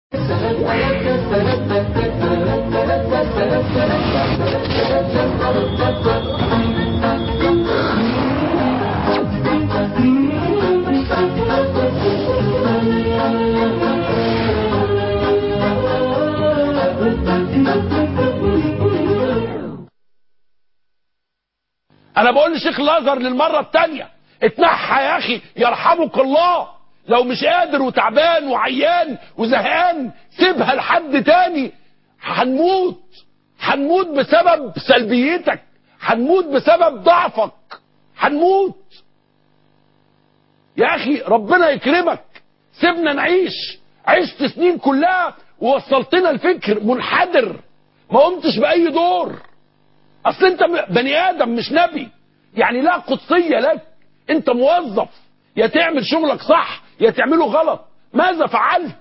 انا بقول لشيخ الازهر للمره الثانيه اتنحى يا اخي يرحمك الله لو مش قادر وتعبان وعيان وزهقان سيبها لحد تاني هنموت هنموت بسبب سلبيتك هنموت بسبب ضعفك هنموت يا اخي ربنا يكرمك سيبنا نعيش عشت سنين كلها ووصلتنا الفكر منحدر ما قمتش باي دور اصل انت بني ادم مش نبي يعني لا قدسيه لك انت موظف يا تعمل شغلك صح يا تعمله غلط ماذا فعلت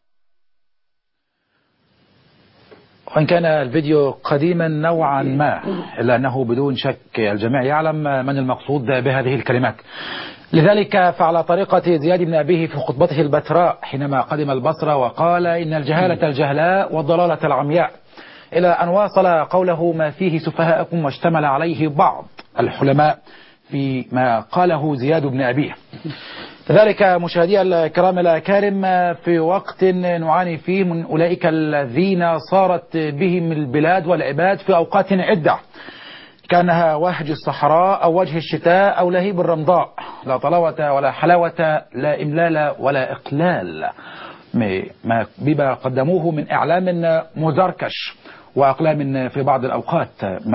وإن كان الفيديو قديما نوعا ما إلا أنه بدون شك الجميع يعلم من المقصود بهذه الكلمات لذلك فعلى طريقة زياد بن أبيه في خطبته البتراء حينما قدم البصرة وقال إن الجهالة الجهلاء والضلالة العمياء إلى أن واصل قوله ما فيه سفهاءكم واشتمل عليه بعض الحلماء فيما قاله زياد بن أبيه كذلك مشاهدي الكرام الأكارم في وقت نعاني فيه من أولئك الذين صارت بهم البلاد والعباد في أوقات عدة كانها وهج الصحراء أو وجه الشتاء أو لهيب الرمضاء لا طلاوة ولا حلاوة لا إملال ولا إقلال ما بما قدموه من إعلام مزركش وأقلام في بعض الأوقات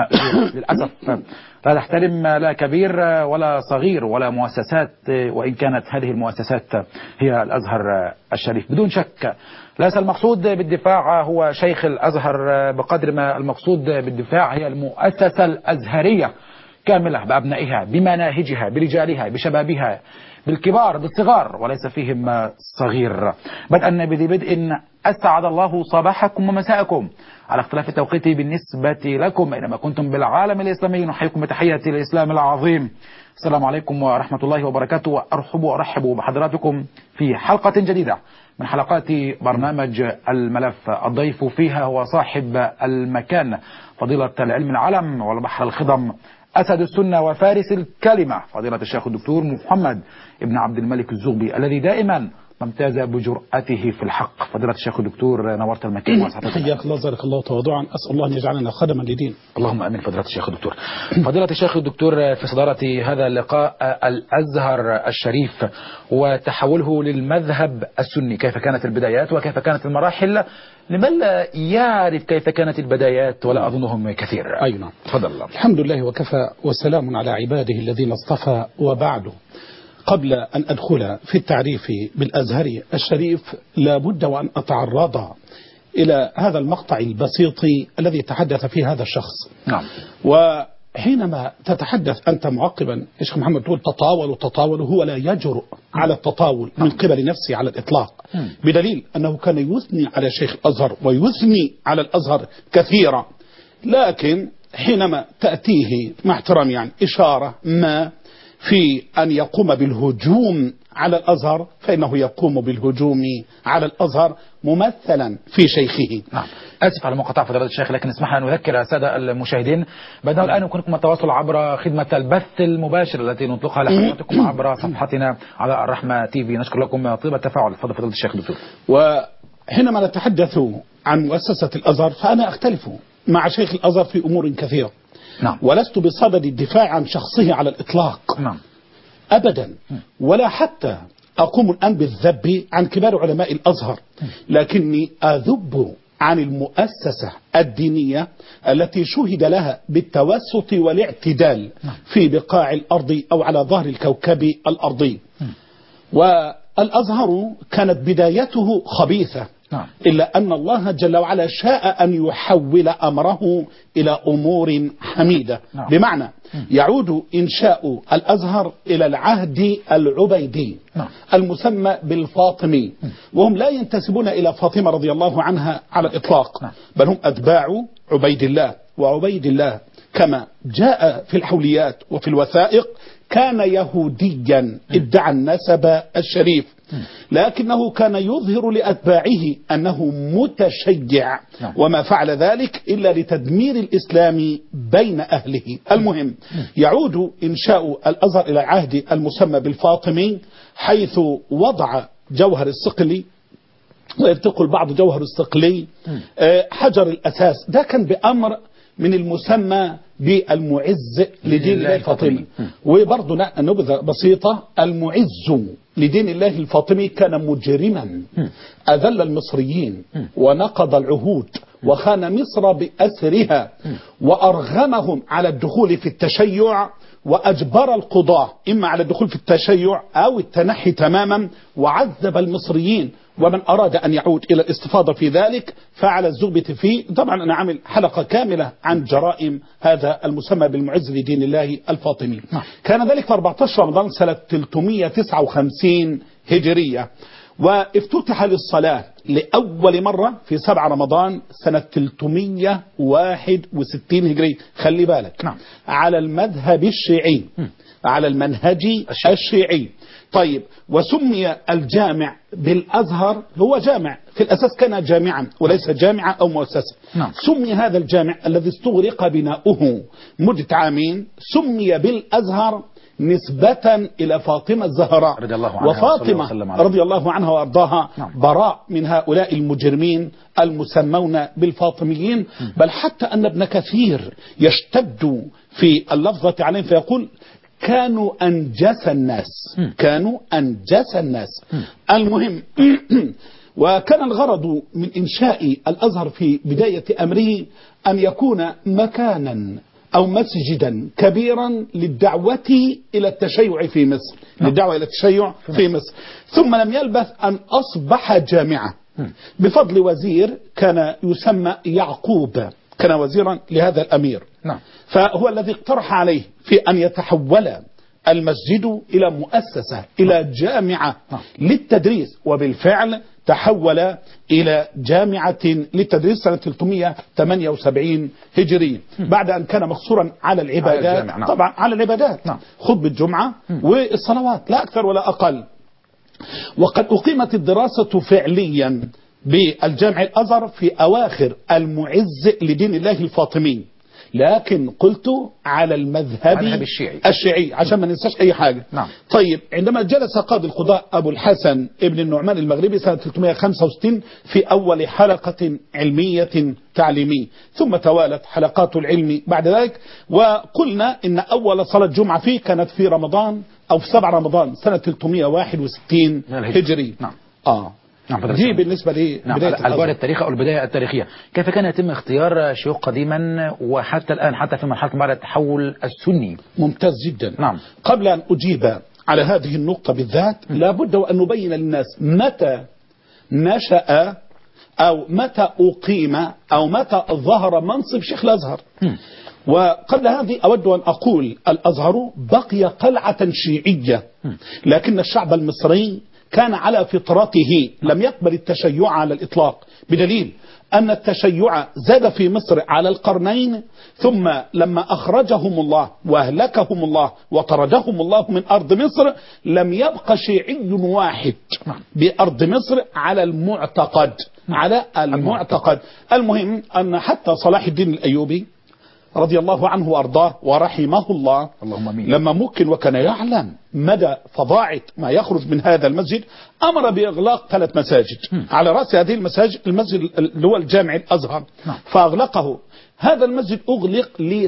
للأسف لا تحترم لا كبير ولا صغير ولا مؤسسات وإن كانت هذه المؤسسات هي الأزهر الشريف بدون شك ليس المقصود بالدفاع هو شيخ الأزهر بقدر ما المقصود بالدفاع هي المؤسسة الأزهرية كاملة بأبنائها بمناهجها برجالها بشبابها بالكبار بالصغار وليس فيهم صغير بدءا بذي بدء أسعد الله صباحكم ومساءكم على اختلاف التوقيت بالنسبة لكم أينما كنتم بالعالم الإسلامي نحييكم بتحية الإسلام العظيم السلام عليكم ورحمة الله وبركاته وأرحب وأرحب بحضراتكم في حلقة جديدة من حلقات برنامج الملف الضيف فيها هو صاحب المكان فضيلة العلم العلم والبحر الخضم أسد السنة وفارس الكلمة فضيلة الشيخ الدكتور محمد ابن عبد الملك الزغبي الذي دائما ممتاز بجرأته في الحق فضيلة الشيخ الدكتور نورت المكان واسعدت حياك الله جزاك الله تواضعا اسال الله ان يجعلنا خدما لدين اللهم امين فضيلة الشيخ الدكتور فضيلة الشيخ الدكتور في صدارة هذا اللقاء الازهر الشريف وتحوله للمذهب السني كيف كانت البدايات وكيف كانت المراحل لمن لا يعرف كيف كانت البدايات ولا اظنهم كثير اي نعم تفضل الله الحمد لله وكفى وسلام على عباده الذين اصطفى وبعد قبل أن أدخل في التعريف بالأزهر الشريف لابد وأن أتعرض إلى هذا المقطع البسيط الذي تحدث فيه هذا الشخص نعم وحينما تتحدث أنت معقبا يا شيخ محمد تقول تطاول تطاول هو لا يجرؤ على التطاول من قبل نفسه على الإطلاق بدليل أنه كان يثني على شيخ الأزهر ويثني على الأزهر كثيرا لكن حينما تأتيه مع احترام يعني إشارة ما في أن يقوم بالهجوم على الأزهر فإنه يقوم بالهجوم على الأزهر ممثلا في شيخه نعم اسف على مقاطعه فضيله الشيخ لكن اسمح ان اذكر الساده المشاهدين بانه الان يمكنكم التواصل عبر خدمه البث المباشر التي نطلقها لحضراتكم عبر صفحتنا على الرحمه تي في نشكر لكم طيب التفاعل تفضل فضيله الشيخ دكتور وحينما نتحدث عن مؤسسه الازهر فانا اختلف مع شيخ الازهر في امور كثيره نعم ولست بصدد الدفاع عن شخصه على الإطلاق نعم أبدا ولا حتى أقوم الآن بالذب عن كبار علماء الأزهر لكني أذب عن المؤسسة الدينية التي شهد لها بالتوسط والاعتدال في بقاع الأرض أو على ظهر الكوكب الأرضي والأزهر كانت بدايته خبيثة نعم. إلا أن الله جل وعلا شاء أن يحول أمره إلى أمور حميدة نعم. بمعنى يعود إنشاء الأزهر إلى العهد العبيدي نعم. المسمى بالفاطمي وهم لا ينتسبون إلى فاطمة رضي الله عنها على الإطلاق نعم. بل هم أتباع عبيد الله وعبيد الله كما جاء في الحوليات وفي الوثائق كان يهوديا ادعى النسب الشريف لكنه كان يظهر لأتباعه أنه متشيع نعم. وما فعل ذلك إلا لتدمير الإسلام بين أهله المهم يعود إنشاء الأزهر إلى عهد المسمى بالفاطمي حيث وضع جوهر الصقلي ويرتقل بعض جوهر الصقلي آه، حجر الأساس ده كان بأمر من المسمى بالمعز لدين الله الفاطمي وبرضه ن- نبذة بسيطة المعز لدين الله الفاطمي كان مجرما أذل المصريين ونقض العهود وخان مصر بأسرها وأرغمهم على الدخول في التشيع وأجبر القضاة إما على الدخول في التشيع أو التنحي تماما وعذب المصريين ومن أراد أن يعود إلى الاستفاضة في ذلك فعلى الزغبة فيه طبعا أنا عامل حلقة كاملة عن جرائم هذا المسمى بالمعز لدين الله الفاطمي كان ذلك في 14 رمضان سنة 359 هجرية وافتتح للصلاة لأول مرة في 7 رمضان سنة 361 هجرية خلي بالك نعم. على المذهب الشيعي على المنهج الشيعي طيب وسمي الجامع بالأزهر هو جامع في الأساس كان جامعا وليس جامعة أو مؤسسة نعم. سمي هذا الجامع الذي استغرق بناؤه مدة عامين سمي بالأزهر نسبة إلى فاطمة الزهراء رضي الله عنها وصلى وفاطمة وسلم عليها. رضي الله عنها وأرضاها نعم. براء من هؤلاء المجرمين المسمون بالفاطميين بل حتى أن ابن كثير يشتد في اللفظة عليهم فيقول كانوا أنجس الناس كانوا أنجس الناس المهم وكان الغرض من إنشاء الأزهر في بداية أمره أن يكون مكانا أو مسجدا كبيرا للدعوة إلى التشيع في مصر للدعوة إلى التشيع في مصر ثم لم يلبث أن أصبح جامعة بفضل وزير كان يسمى يعقوب كان وزيرا لهذا الأمير نعم. فهو الذي اقترح عليه في أن يتحول المسجد إلى مؤسسة إلى جامعة نعم. للتدريس وبالفعل تحول إلى جامعة للتدريس سنة 378 هجري بعد أن كان مقصورا على العبادات الجامع، نعم. طبعا على العبادات نعم. خطبة الجمعة والصلوات لا أكثر ولا أقل وقد أقيمت الدراسة فعليا بالجامع الأزهر في أواخر المعز لدين الله الفاطمي لكن قلت على المذهب المذهب الشيعي. الشيعي عشان ما ننساش أي حاجة نعم. طيب عندما جلس قاضي القضاء أبو الحسن ابن النعمان المغربي سنة 365 في أول حلقة علمية تعليمية ثم توالت حلقات العلم بعد ذلك وقلنا إن أول صلاة جمعة فيه كانت في رمضان أو في 7 رمضان سنة 361 من الهجرة. هجري نعم. آه نعم، فضل دي السلام. بالنسبة نعم لبداية البداية الأزهر. التاريخية أو البداية التاريخية كيف كان يتم اختيار شيوخ قديما وحتى الآن حتى في مرحلة بعد التحول السني ممتاز جدا نعم. قبل أن أجيب على هذه النقطة بالذات لابد وأن نبين للناس متى نشأ أو متى أقيم أو متى ظهر منصب شيخ الأزهر وقبل هذه أود أن أقول الأزهر بقي قلعة شيعية لكن الشعب المصري كان على فطرته لم يقبل التشيع على الإطلاق بدليل أن التشيع زاد في مصر على القرنين ثم لما أخرجهم الله وأهلكهم الله وطردهم الله من أرض مصر لم يبق شيعي واحد بأرض مصر على المعتقد على المعتقد المهم أن حتى صلاح الدين الأيوبي رضي الله عنه وارضاه ورحمه الله اللهم آمين. لما ممكن وكان يعلم مدى فظاعه ما يخرج من هذا المسجد امر باغلاق ثلاث مساجد على راس هذه المساجد المسجد اللي هو الجامع الازهر نعم. فاغلقه هذا المسجد اغلق ل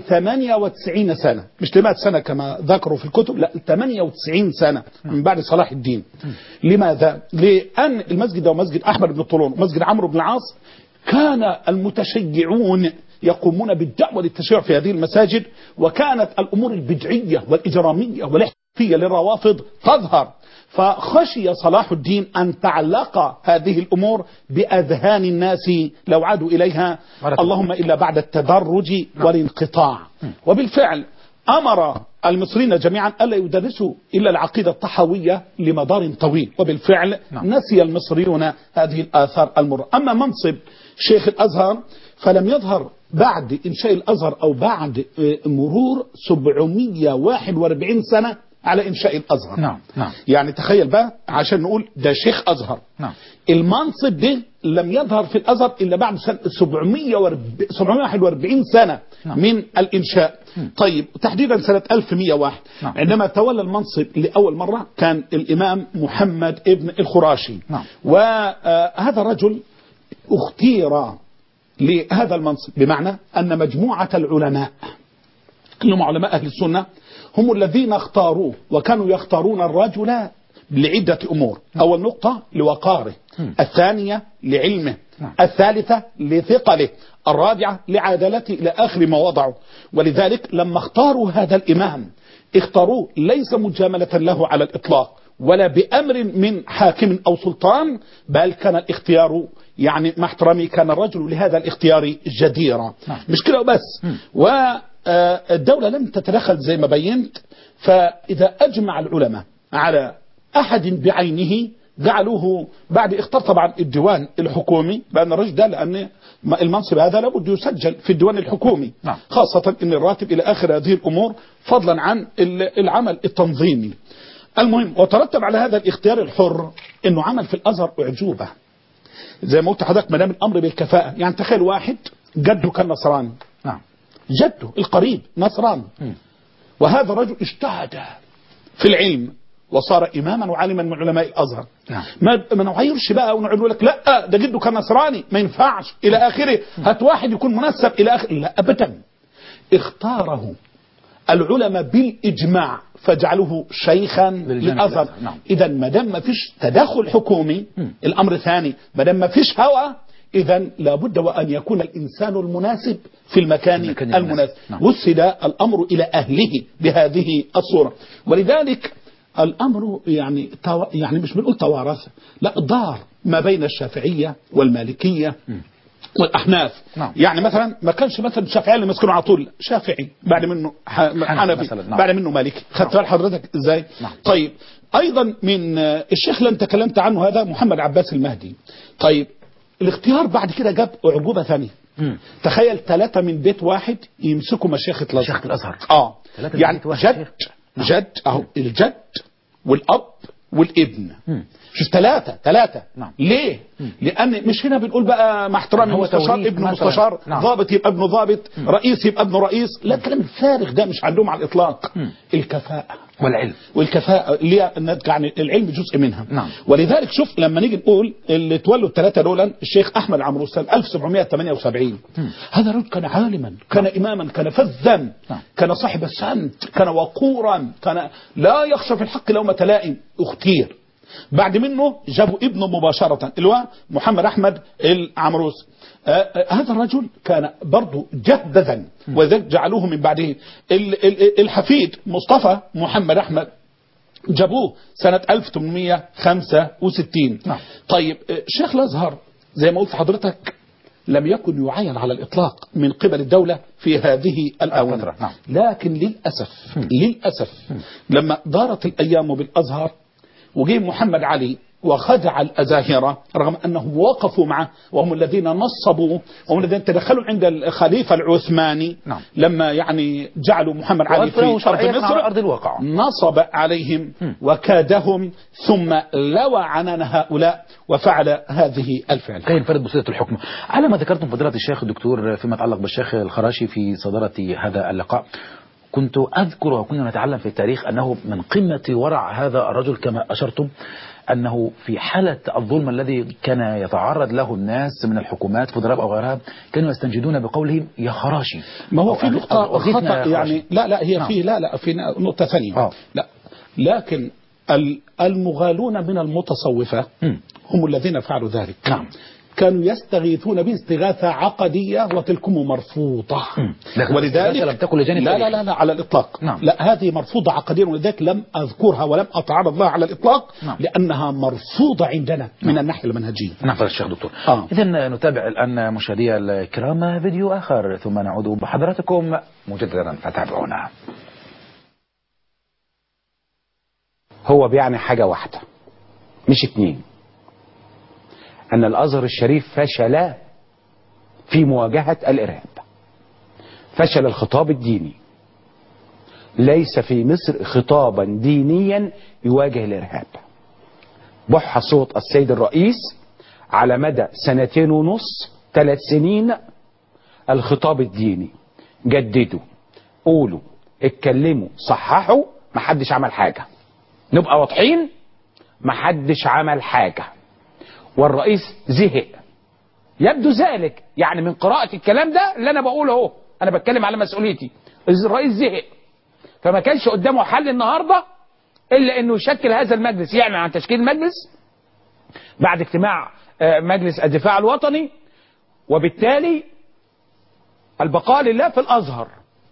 98 سنه مش ل 100 سنه كما ذكروا في الكتب لا 98 سنه من بعد صلاح الدين لماذا؟ لان المسجد هو مسجد احمد بن طولون ومسجد عمرو بن العاص كان المتشيعون يقومون بالدعوة للتشيع في هذه المساجد وكانت الأمور البدعية والإجرامية والاحتفالية للروافض تظهر فخشي صلاح الدين أن تعلق هذه الأمور بأذهان الناس لو عادوا إليها مرة اللهم إلا بعد التدرج والانقطاع وبالفعل أمر المصريين جميعا ألا يدرسوا إلا العقيدة الطحوية لمدار طويل وبالفعل نعم. نسي المصريون هذه الآثار المرة أما منصب شيخ الأزهر فلم يظهر بعد إنشاء الأزهر أو بعد آه، مرور 741 سنة على انشاء الازهر نعم نعم يعني تخيل بقى عشان نقول ده شيخ ازهر نعم المنصب ده لم يظهر في الازهر الا بعد سنه 740 741 سنه نعم. من الانشاء طيب تحديدا سنه 1101 نعم. عندما تولى المنصب لاول مره كان الامام محمد ابن الخراشي نعم. وهذا الرجل اختير لهذا المنصب بمعنى ان مجموعه العلماء كلهم علماء أهل السنة هم الذين اختاروه وكانوا يختارون الرجل لعدة أمور أول نقطة لوقاره الثانية لعلمه نعم. الثالثة لثقله الرابعة لعدالته إلى آخر ما وضعوا ولذلك لما اختاروا هذا الإمام اختاروه ليس مجاملة له على الإطلاق ولا بأمر من حاكم أو سلطان بل كان الاختيار يعني مع احترامي كان الرجل لهذا الاختيار جديرا نعم. مش كده وبس والدولة لم تتدخل زي ما بينت فإذا أجمع العلماء على أحد بعينه جعلوه بعد اختار طبعا الديوان الحكومي بأن الرجل ده لأن المنصب هذا لابد يسجل في الديوان الحكومي نعم. خاصة أن الراتب إلى آخر هذه الأمور فضلا عن ال- العمل التنظيمي المهم وترتب على هذا الاختيار الحر أنه عمل في الأزهر أعجوبة زي ما قلت حضرتك ما دام الأمر بالكفاءة يعني تخيل واحد جده كان نصراني نعم جده القريب نصراني مم. وهذا الرجل اجتهد في العلم وصار إماما وعالما من علماء الأزهر نعم. ما ما نغيرش بقى ونقعد نقول لك لا ده جده كان نصراني ما ينفعش إلى آخره هات واحد يكون منسب إلى آخره لا أبدا اختاره العلماء بالإجماع فجعلوه شيخا للجامع للأزهر الأزهر، نعم. إذا ما دام ما فيش تدخل حكومي مم. الأمر ثاني ما دام ما فيش هوى إذا لابد وأن يكون الإنسان المناسب في المكان, المكان المناسب, المناسب، نعم. وسد الأمر إلى أهله بهذه الصورة ولذلك الأمر يعني تو... يعني مش بنقول توارث لا دار ما بين الشافعية والمالكية والأحناف نعم. يعني مثلا ما كانش مثلا الشافعية اللي مسكونه على طول شافعي بعد منه ح... حنفي مثلاً، نعم. بعد منه مالكي خدت بال حضرتك ازاي نعم. طيب أيضا من آه، الشيخ اللي انت تكلمت عنه هذا محمد عباس المهدي طيب الاختيار بعد كده جاب أعجوبة ثانية مم. تخيل ثلاثة من بيت واحد يمسكوا مشيخة الأزهر شيخ الأزهر اه ثلاثة من يعني بيت واحد جد شيخ. نعم. جد اهو الجد والاب والابن مم. شوف ثلاثة ثلاثة نعم. ليه؟ لأن مش هنا بنقول بقى مع احترامي هو مستشار توريث ابن مثلاً. مستشار نعم. ضابط يبقى ابنه ضابط رئيس يبقى ابنه رئيس لا الكلام الفارغ ده مش عندهم على الإطلاق مم. الكفاءة والعلم والكفاءة اللي هي الناتجة عن العلم جزء منها نعم. ولذلك شوف لما نيجي نقول اللي تولوا الثلاثة دول الشيخ أحمد عمرو سنة 1778 هذا رجل كان عالما كان إماما كان فذا نعم. كان صاحب السمت كان وقورا كان لا يخشى في الحق لومة لائم اختير بعد منه جابوا ابنه مباشرة اللي هو محمد أحمد العمروس آه، آه، هذا الرجل كان برضه جهبذا وذلك جعلوه من بعده ال- ال- الحفيد مصطفى محمد أحمد جابوه سنة 1865 نعم. طيب آه، شيخ الأزهر زي ما قلت حضرتك لم يكن يعين على الإطلاق من قبل الدولة في هذه الآونة الفترة، نعم. لكن للأسف للأسف لما دارت الأيام بالأزهر وجي محمد علي وخدع الأزاهرة رغم أنهم وقفوا معه وهم الذين نصبوا وهم الذين تدخلوا عند الخليفة العثماني نعم. لما يعني جعلوا محمد علي وألف له في أرض شرعية على مصر أرض الواقع نصب عليهم مم. وكادهم ثم لوى عنان هؤلاء وفعل هذه الفعل كي ينفرد بصيغة الحكم على ما ذكرتم فضيلة الشيخ الدكتور فيما يتعلق بالشيخ الخراشي في صدارة هذا اللقاء كنت أذكر وكنا نتعلم في التاريخ أنه من قمة ورع هذا الرجل كما أشرتم أنه في حالة الظلم الذي كان يتعرض له الناس من الحكومات فضراب أو غيرها كانوا يستنجدون بقولهم يا خراشي ما هو أو في أغ- نقطة أو أغيثنا خطأ يا خراشي. يعني لا لا هي نعم. في لا لا في نقطة ثانية آه. لا لكن ال- المغالون من المتصوفة مم. هم الذين فعلوا ذلك نعم. كانوا يستغيثون باستغاثة عقدية وتلكم مرفوضة مم. لكن ولذلك الاستغاثة لم تكن لجانب لا لا تاريخي. لا, لا على الإطلاق نعم. لا هذه مرفوضة عقديا ولذلك لم أذكرها ولم أتعرض لها على الإطلاق نعم. لأنها مرفوضة عندنا من الناحية المنهجية نعم فضيلة الشيخ دكتور آه. إذا نتابع الآن مشاهدي الكرام فيديو آخر ثم نعود بحضراتكم مجددا فتابعونا هو بيعني حاجة واحدة مش اتنين أن الأزهر الشريف فشل في مواجهة الإرهاب فشل الخطاب الديني ليس في مصر خطابا دينيا يواجه الارهاب بح صوت السيد الرئيس على مدى سنتين ونص ثلاث سنين الخطاب الديني جددوا قولوا اتكلموا صححوا محدش عمل حاجة نبقى واضحين محدش عمل حاجة والرئيس زهق يبدو ذلك يعني من قراءة الكلام ده اللي انا بقوله اهو انا بتكلم على مسؤوليتي الرئيس زهق فما كانش قدامه حل النهارده الا انه يشكل هذا المجلس يعلن عن تشكيل المجلس بعد اجتماع آه، مجلس الدفاع الوطني وبالتالي البقاء لله في الازهر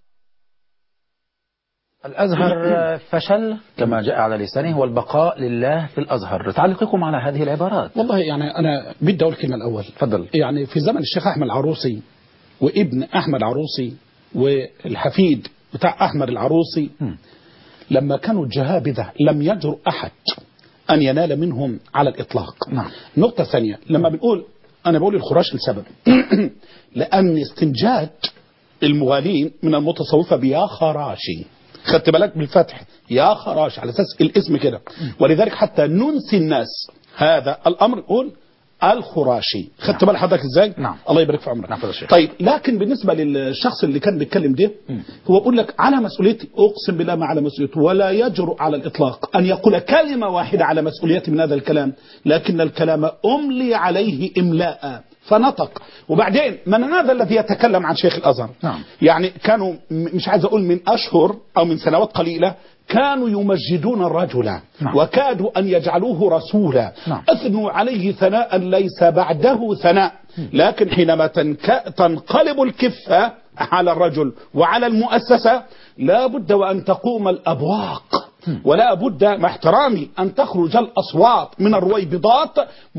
الأزهر فشل كما جاء على لسانه والبقاء لله في الأزهر تعليقكم على هذه العبارات والله يعني انا بدي اقول الكلمه الاول تفضل يعني في زمن الشيخ احمد العروسي وابن احمد العروسي والحفيد بتاع احمد العروسي لما كانوا الجهابذه لم يجرؤ احد ان ينال منهم على الاطلاق نعم. نقطه ثانيه لما بنقول انا بقول الخراش لسبب لان استنجاد المغالين من المتصوفه بيا خراشي خدت بالك بالفتح يا خراش على اساس الاسم كده ولذلك حتى ننسي الناس هذا الامر نقول الخراشي خدت بال حضرتك ازاي نعم. الله يبارك في عمرك نعم، فضل الشيخ. طيب لكن بالنسبه للشخص اللي كان بيتكلم ده هو بيقول لك على مسؤوليتي اقسم بالله ما على مسؤوليته ولا يجرؤ على الاطلاق ان يقول كلمه واحده على مسؤوليتي من هذا الكلام لكن الكلام املي عليه املاء فنطق وبعدين من هذا الذي يتكلم عن شيخ الازهر نعم. يعني كانوا م- مش عايز اقول من اشهر او من سنوات قليله كانوا يمجدون الرجل نعم. وكادوا ان يجعلوه رسولا نعم. اثنوا عليه ثناء ليس بعده ثناء لكن حينما تنك... تنقلب الكفه على الرجل وعلى المؤسسه لا بد وان تقوم الابواق ولا بد مع احترامي ان تخرج الاصوات من الرويبضات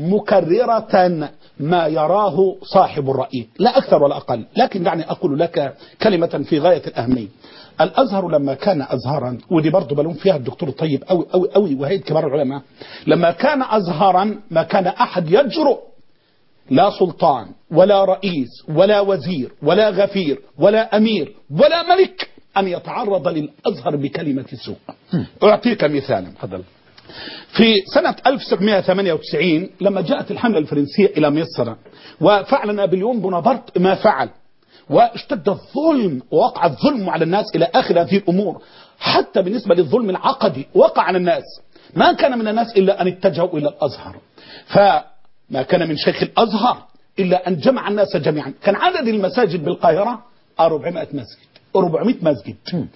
مكرره ما يراه صاحب الراي لا اكثر ولا اقل لكن دعني اقول لك كلمه في غايه الاهميه الازهر لما كان ازهرا ودي برضه بلوم فيها الدكتور الطيب قوي قوي قوي وهي كبار العلماء لما كان ازهرا ما كان احد يجرؤ لا سلطان ولا رئيس ولا وزير ولا غفير ولا امير ولا ملك ان يتعرض للازهر بكلمه سوء اعطيك مثالا تفضل في سنة 1798 لما جاءت الحملة الفرنسية إلى مصر وفعل نابليون بونابرت ما فعل واشتد الظلم ووقع الظلم على الناس إلى آخر هذه الأمور حتى بالنسبة للظلم العقدي وقع على الناس ما كان من الناس إلا أن اتجهوا إلى الأزهر فما كان من شيخ الأزهر إلا أن جمع الناس جميعا كان عدد المساجد بالقاهرة 400 مسجد 400 مسجد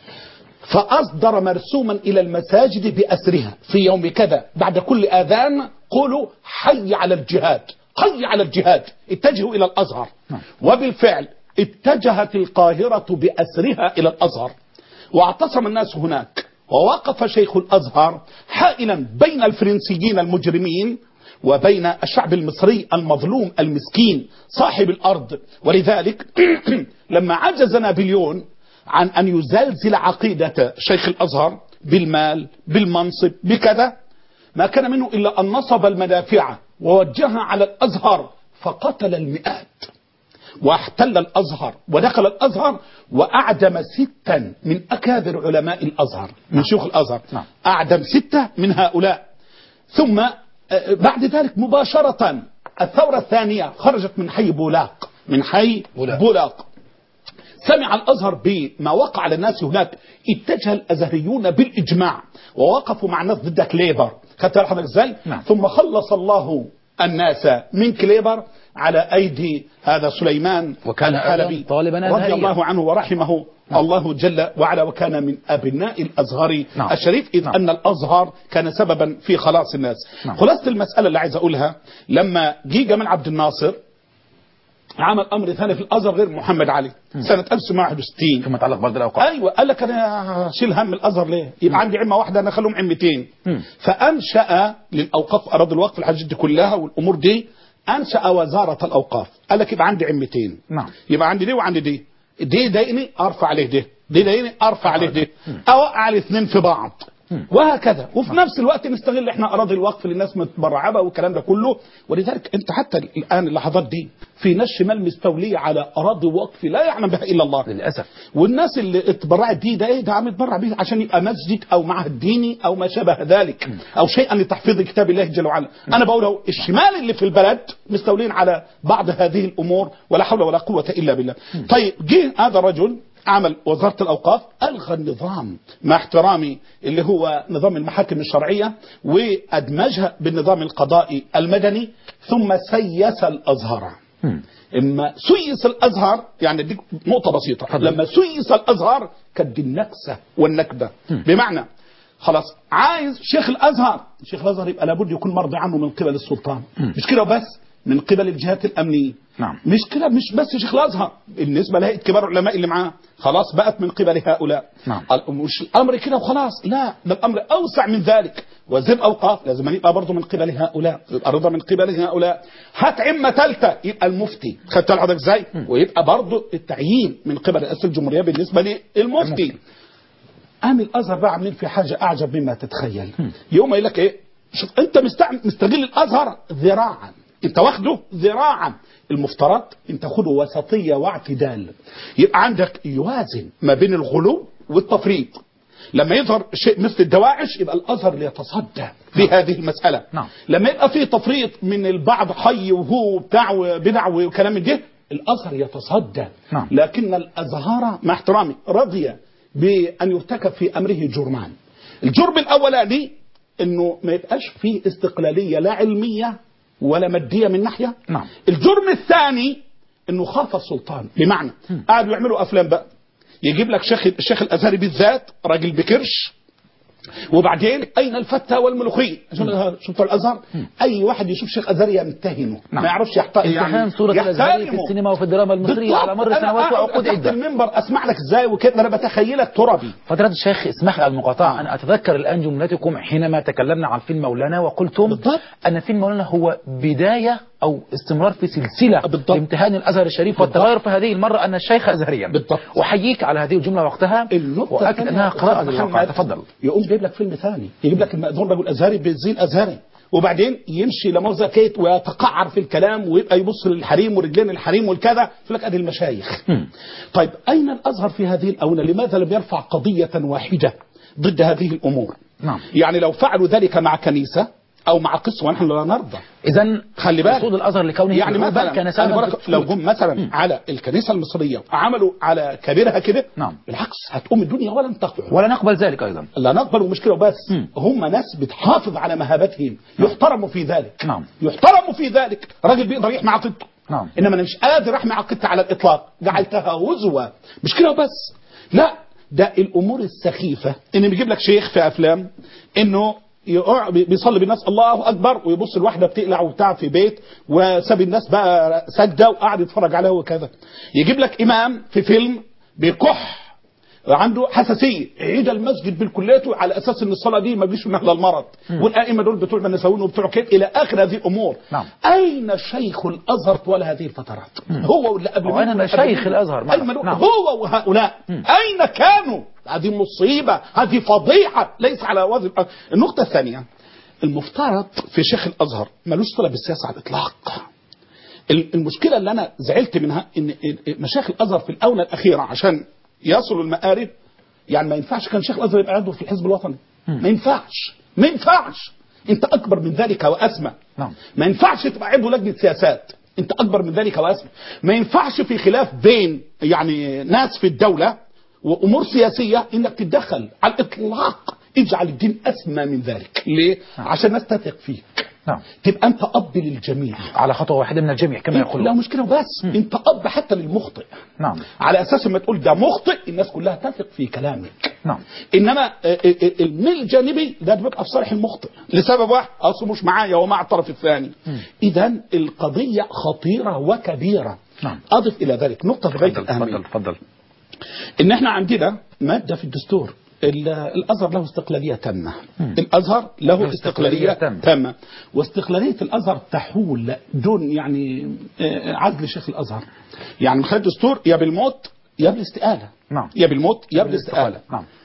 فأصدر مرسوما إلى المساجد بأسرها في يوم كذا بعد كل آذان قولوا حي على الجهاد حي على الجهاد اتجهوا إلى الأزهر وبالفعل اتجهت القاهرة بأسرها إلى الأزهر واعتصم الناس هناك ووقف شيخ الأزهر حائلا بين الفرنسيين المجرمين وبين الشعب المصري المظلوم المسكين صاحب الأرض ولذلك لما عجز نابليون عن أن يزلزل عقيدة شيخ الأزهر بالمال بالمنصب بكذا ما كان منه إلا أن نصب المدافع ووجهها على الأزهر فقتل المئات واحتل الأزهر ودخل الأزهر وأعدم ستا من أكابر علماء الأزهر من شيوخ الأزهر نعم. أعدم ستة من هؤلاء ثم آه، بعد ذلك مباشرة الثورة الثانية خرجت من حي بولاق من حي بولاق. بولاق سمع الازهر بما وقع على الناس هناك اتجه الازهريون بالاجماع ووقفوا مع الناس ضد كليبر خدت بالك حضرتك ازاي؟ نعم. ثم خلص الله الناس من كليبر على ايدي هذا سليمان وكان الحلبي أيضاً طالباً رضي أزهرياً. الله عنه ورحمه الله جل وعلا وكان من ابناء الازهر نعم. الشريف اذ نعم. ان الازهر كان سببا في خلاص الناس نعم. خلاصه المساله اللي عايز اقولها لما جه جمال عبد الناصر عمل امر ثاني في الازهر غير محمد علي سنه 1961 فيما يتعلق برضه الأوقاف ايوه قال لك انا اشيل هم الازهر ليه؟ يبقى عندي عمه واحده انا اخليهم عمتين فانشا للاوقاف اراضي الوقف الحاجات دي كلها والامور دي انشا وزاره الاوقاف قال لك يبقى عندي عمتين نعم. يبقى عندي دي وعندي دي دي ضايقني ارفع عليه ده دي ضايقني ارفع عليه ده اوقع الاثنين في بعض وهكذا وفي نفس الوقت نستغل احنا اراضي الوقف للناس متبرعه بقى والكلام ده كله ولذلك انت حتى الان اللحظات دي في ناس شمال مستوليه على اراضي وقف لا يعلم بها الا الله للاسف والناس اللي اتبرعت دي ده ايه ده عم يتبرع بيه عشان يبقى مسجد او معهد ديني او ما شابه ذلك او شيئا لتحفيظ كتاب الله جل وعلا انا بقول اهو الشمال اللي في البلد مستولين على بعض هذه الامور ولا حول ولا قوه الا بالله طيب جه هذا الرجل عمل وزارة الأوقاف ألغى النظام مع احترامي اللي هو نظام المحاكم الشرعية وأدمجها بالنظام القضائي المدني ثم سيس الأزهر اما سيس الازهر يعني دي نقطه بسيطه اتفضل. لما سيس الازهر كانت دي النكسه والنكبه بمعنى خلاص عايز شيخ الازهر شيخ الازهر يبقى لابد يكون مرضي عنه من قبل السلطان مش كده وبس من قبل الجهات الامنيه نعم. مش كده مش بس شيخ الازهر بالنسبه لهيئه كبار العلماء اللي معاه خلاص بقت من قبل هؤلاء نعم. ال- مش الامر كده وخلاص لا ده الامر اوسع من ذلك وزير اوقاف لازم يبقى برضه من قبل هؤلاء يبقى رضا من قبل هؤلاء هات عمه ثالثه يبقى المفتي خدت حضرتك ازاي ويبقى برضه التعيين من قبل رئاسه الجمهوريه بالنسبه للمفتي قام الازهر بقى عاملين في حاجه اعجب مما تتخيل يوم يقول لك ايه شوف انت مستعمل مستغل الازهر ذراعا انت واخده ذراعا المفترض انت تاخده وسطيه واعتدال يبقى عندك يوازن ما بين الغلو والتفريط لما يظهر شيء مثل الدواعش يبقى الازهر اللي يتصدى في هذه المساله نعم. لما يبقى فيه تفريط من البعض حي وهو بتاع وبدع وكلام من ده الازهر يتصدى نعم. لكن الازهار مع احترامي رضي بان يرتكب في امره جرمان الجرم الاولاني انه ما يبقاش فيه استقلاليه لا علميه ولا ماديه من ناحيه نعم. الجرم الثاني انه خاف السلطان بمعنى قعدوا يعملوا افلام بقى يجيب لك شيخ الشيخ الازهري بالذات راجل بكرش وبعدين اين الفتة والملوخيه عشان شفتوا الازهر اي واحد يشوف شيخ ازهري يمتهنه نعم. ما يعرفش يحترم ازدحام صورة الأزهري في يحترمه. السينما وفي الدراما المصرية بالضبط. على مر أنا سنوات أقعد وعقود تحت عدة المنبر اسمع لك ازاي وكده انا بتخيلك تربي فضيلة الشيخ اسمح لي المقاطعة أنا أتذكر الآن جملتكم حينما تكلمنا عن فيلم مولانا وقلتم بالضبط. أن فيلم مولانا هو بداية أو استمرار في سلسلة بالضبط. لامتهان الأزهر الشريف والتغير في هذه المرة أن الشيخ أزهريا بالضبط. أحييك على هذه الجملة وقتها النقطة وأكد الثانية أنها يا قراءة أستاذ للواقع محمد، تفضل يقوم جايب لك فيلم ثاني يجيب لك المأذون رجل أزهري بالزين أزهري وبعدين يمشي لمؤاخذة كيت ويتقعر في الكلام ويبقى يبص للحريم ورجلين الحريم والكذا يقول لك ادي المشايخ طيب اين الازهر في هذه الاونه لماذا لم يرفع قضيه واحده ضد هذه الامور نعم. يعني لو فعلوا ذلك مع كنيسه او مع قسم ونحن لا نرضى إذا خلي بالك رسول الأزهر لكونه يعني عروباً مثلا كان أنا سببا بقولك في لو جم مثلا على الكنيسه المصريه عملوا على كبيرها كده نعم. بالعكس هتقوم الدنيا ولن تقع ولا نقبل ذلك أيضا لا نقبل مشكلة وبس هم ناس بتحافظ على مهابتهم يحترموا في ذلك نعم. يحترموا في ذلك راجل بيقدر يحمي عقيدته نعم. انما انا مش قادر احمي عقيدتي على الاطلاق جعلتها هزوة مش كده وبس لا ده الامور السخيفة ان بيجيب لك شيخ في افلام انه يقع- بيصلي بالناس الله اكبر ويبص الواحده بتقلع وبتاع في بيت وساب الناس بقى سجده وقاعد يتفرج عليها وكذا يجيب لك امام في فيلم بيكح عنده حساسيه عيد المسجد بالكليته على اساس ان الصلاه دي ما بيجيش منها الا المرض والائمه دول بتوع النسويين وبتوع كده الى اخر هذه الامور نعم. اين شيخ الازهر طوال هذه الفترات هو واللي قبل وأين منه مشايخ واللي قبل منه. الأزهر؟ أين من- نعم. هو وهؤلاء اين كانوا هذه مصيبه هذه فضيحه ليس على وزن النقطه الثانيه المفترض في شيخ الازهر ملوش صله بالسياسه على الاطلاق المشكله اللي انا زعلت منها ان مشايخ الازهر في الاونه الاخيره عشان يصلوا المآرب يعني ما ينفعش كان شيخ الازهر يبقى عضو في الحزب الوطني ما ينفعش ما ينفعش انت اكبر من ذلك واسمى نعم. ما ينفعش تبقى عضو لجنه سياسات انت اكبر من ذلك واسمى ما ينفعش في خلاف بين يعني ناس في الدوله وامور سياسيه انك تتدخل على الاطلاق اجعل الدين اسمى من ذلك ليه عشان الناس تثق فيك نعم تبقى انت اب للجميع على خطوة واحدة من الجميع كما لا يقولون مشكله وبس انت اب حتى للمخطئ نعم على اساس ما تقول ده مخطئ الناس كلها تثق في كلامك نعم انما آه، آه، آه، الميل الجانبي ده بيبقى في صالح المخطئ لسبب واحد اصله مش معايا هو مع الطرف الثاني اذا القضيه خطيره وكبيره نعم. اضف الى ذلك نقطه في غايه تفضل الاهميه تفضل تفضل ان احنا عندنا ماده في الدستور ال- الازهر له استقلاليه تامه الازهر له له استقلالية استقلاليه تامة. تامه واستقلاليه الازهر تحول دون يعني آه، عزل شيخ الازهر يعني من خلال الدستور يا بالموت يا بالاستقاله نعم. يا بالموت يا بالاستقاله نعم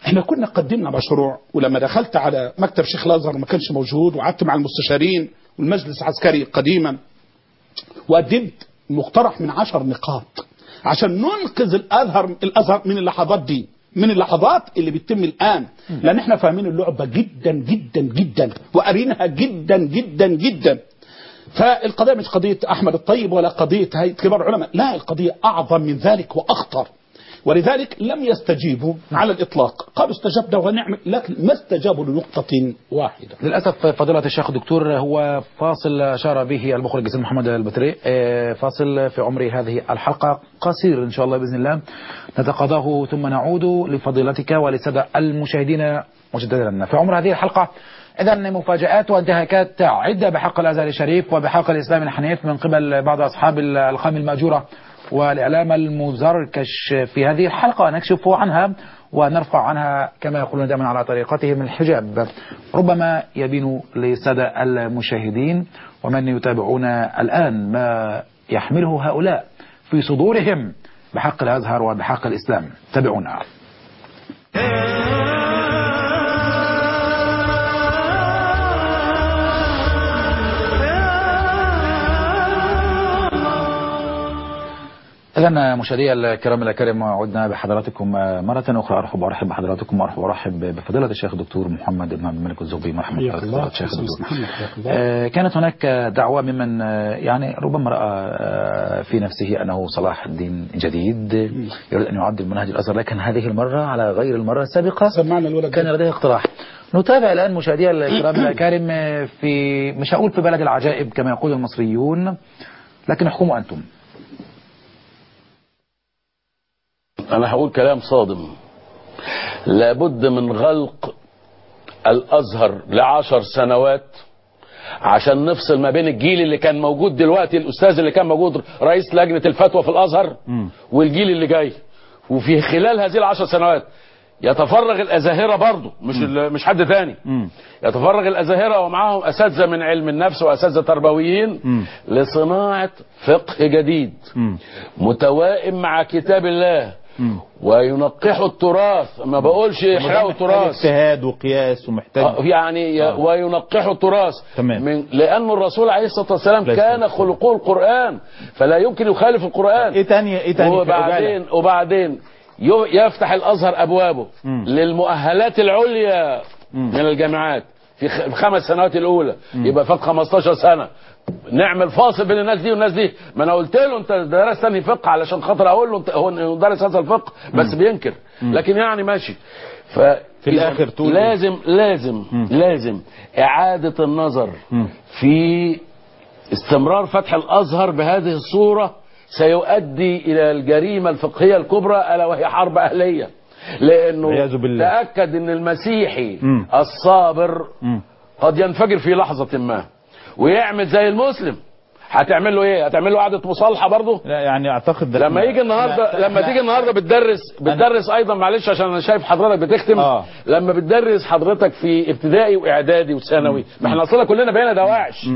احنا كنا قدمنا مشروع ولما دخلت على مكتب شيخ الازهر ما كانش موجود وقعدت مع المستشارين والمجلس العسكري قديما وقدمت مقترح من عشر نقاط عشان ننقذ الازهر الازهر من اللحظات دي من اللحظات اللي بتتم الان لان احنا فاهمين اللعبه جدا جدا جدا وقارينها جدا جدا جدا فالقضيه مش قضيه احمد الطيب ولا قضيه هيئه كبار العلماء لا القضيه اعظم من ذلك واخطر ولذلك لم يستجيبوا على الاطلاق قالوا استجبنا ونعمل لكن ما استجابوا لنقطه واحده للأسف فضيلة الشيخ الدكتور هو فاصل أشار به المخرج السيد محمد البتري آه، فاصل في عمر هذه الحلقة قصير إن شاء الله بإذن الله نتقاضاه ثم نعود لفضيلتك ولسادة المشاهدين مجددا في عمر هذه الحلقة إذا مفاجآت وانتهاكات عدة بحق الأزهر الشريف وبحق الإسلام الحنيف من قبل بعض أصحاب الألقاب المأجورة والإعلام المزركش في هذه الحلقة نكشف عنها ونرفع عنها كما يقولون دائما على طريقتهم الحجاب ربما يبين للسادة المشاهدين ومن يتابعون الآن ما يحمله هؤلاء في صدورهم بحق الأزهر وبحق الإسلام تابعونا إذا مشاهدي الكرام الأكارم عدنا بحضراتكم مرة أخرى أرحب وأرحب بحضراتكم وأرحب وأرحب بفضيلة الشيخ الدكتور محمد بن عبد الملك الزغبي مرحبا حياك بك الله فضيلة الشيخ أستاذ الدكتور محمد حياك الله آه، كانت هناك دعوة ممن آه، يعني ربما رأى آه، في نفسه أنه صلاح الدين جديد يريد أن يعدل منهج الأزهر لكن هذه المرة على غير المرة السابقة سمعنا الولد كان لديه اقتراح نتابع الآن مشاهدي الكرام الأكارم آه، في مش هقول في بلد العجائب كما يقول المصريون لكن احكموا أنتم انا هقول كلام صادم لابد من غلق الازهر لعشر سنوات عشان نفصل ما بين الجيل اللي كان موجود دلوقتي الاستاذ اللي كان موجود رئيس لجنه الفتوى في الازهر والجيل اللي جاي وفي خلال هذه العشر سنوات يتفرغ الازاهره برضه مش ال- مش حد تاني يتفرغ الازاهره ومعاهم اساتذه من علم النفس واساتذه تربويين لصناعه فقه جديد متوائم مع كتاب الله وينقحوا التراث ما بقولش يحرقوا التراث اجتهاد وقياس ومحتاج آه، يعني ي- وينقحوا التراث تمام. من لأن الرسول عليه الصلاة والسلام لا كان يستطيع. خلقه القرآن فلا يمكن يخالف القرآن ايه تاني ايه تاني في وبعدين عجالة؟ وبعدين ي- يفتح الازهر ابوابه للمؤهلات العليا من الجامعات في خ- الخمس سنوات الاولى يبقى فات 15 سنه نعمل فاصل بين الناس دي والناس دي ما انا قلت له انت درست انهي فقه علشان خاطر اقول له انت هو إنه درس هذا الفقه بس بينكر لكن يعني ماشي ف في الآخر تقول إيه؟ لازم لازم لازم اعاده النظر في استمرار فتح الازهر بهذه الصوره سيؤدي الى الجريمه الفقهيه الكبرى الا وهي حرب اهليه لانه والعياذ بالله. تاكد ان المسيحي مم. الصابر مم. قد ينفجر في لحظه ما ويعمل زي المسلم هتعمل له ايه هتعمل له قعده مصالحه برضه لا يعني اعتقد ده لما يجي النهارده لما تيجي النهارده بتدرس بتدرس ايضا معلش عشان انا شايف حضرتك بتختم آه. لما بتدرس حضرتك في ابتدائي واعدادي وثانوي ما احنا اصلا كلنا بقينا دواعش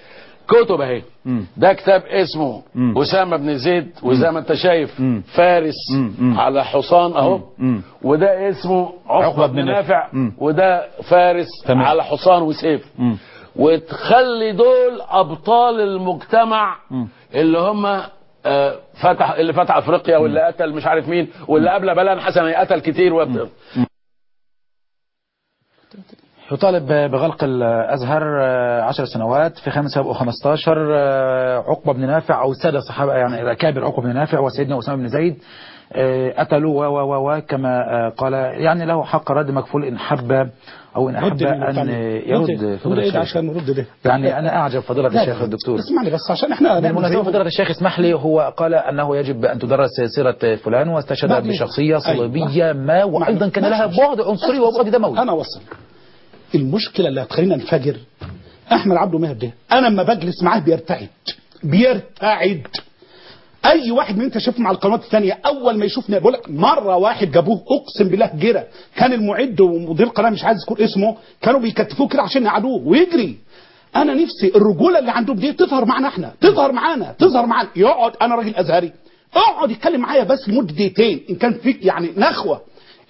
كتب اهي مم. ده كتاب اسمه مم. اسامه بن زيد وزي ما انت شايف مم. فارس مم. مم. على حصان اهو مم. وده اسمه عقبه عقبة بن بن نافع نافع. مم. وده فارس تمام. على حصان وسيف مم. وتخلي دول ابطال المجتمع اللي هم آه، فتح اللي فتح افريقيا واللي قتل مش عارف مين واللي قبل بلان حسن قتل كتير وبت... يطالب بغلق الأزهر آه، عشر سنوات في خمسة وخمستاشر آه، عقبة بن نافع أو السادة الصحابة يعني الأكابر عقبة بن نافع وسيدنا أسامة بن زيد آه، قتلوا و و و و كما آه، قال يعني له حق رد مكفول إن حب أو إن أحب رد أن يرد رد فضيلة ايه الشيخ عشان نرد ده يعني أنا أعجب فضيلة لا، الشيخ الدكتور اسمعني بس عشان احنا نعمل بالمناسبة زيهم. فضيلة الشيخ اسمح لي هو قال أنه يجب أن تدرس سيرة فلان واستشهد بعدين. بشخصية أيوة. صليبية ما وأيضا كان لها ماشي. بعد عنصري وبعد دموي انا وصل المشكله اللي هتخلينا ننفجر احمد عبده ماهر ده انا لما بجلس معاه بيرتعد بيرتعد اي واحد من انت شايفه مع القنوات الثانيه اول ما يشوفنا بقول لك مره واحد جابوه اقسم بالله جرى كان المعد ومدير القناه مش عايز يذكر اسمه كانوا بيكتفوه كده عشان يقعدوه ويجري انا نفسي الرجوله اللي عندهم دي تظهر معانا احنا تظهر معانا تظهر معانا يقعد انا راجل ازهري اقعد يتكلم معايا بس لمده دقيقتين ان كان فيك يعني نخوه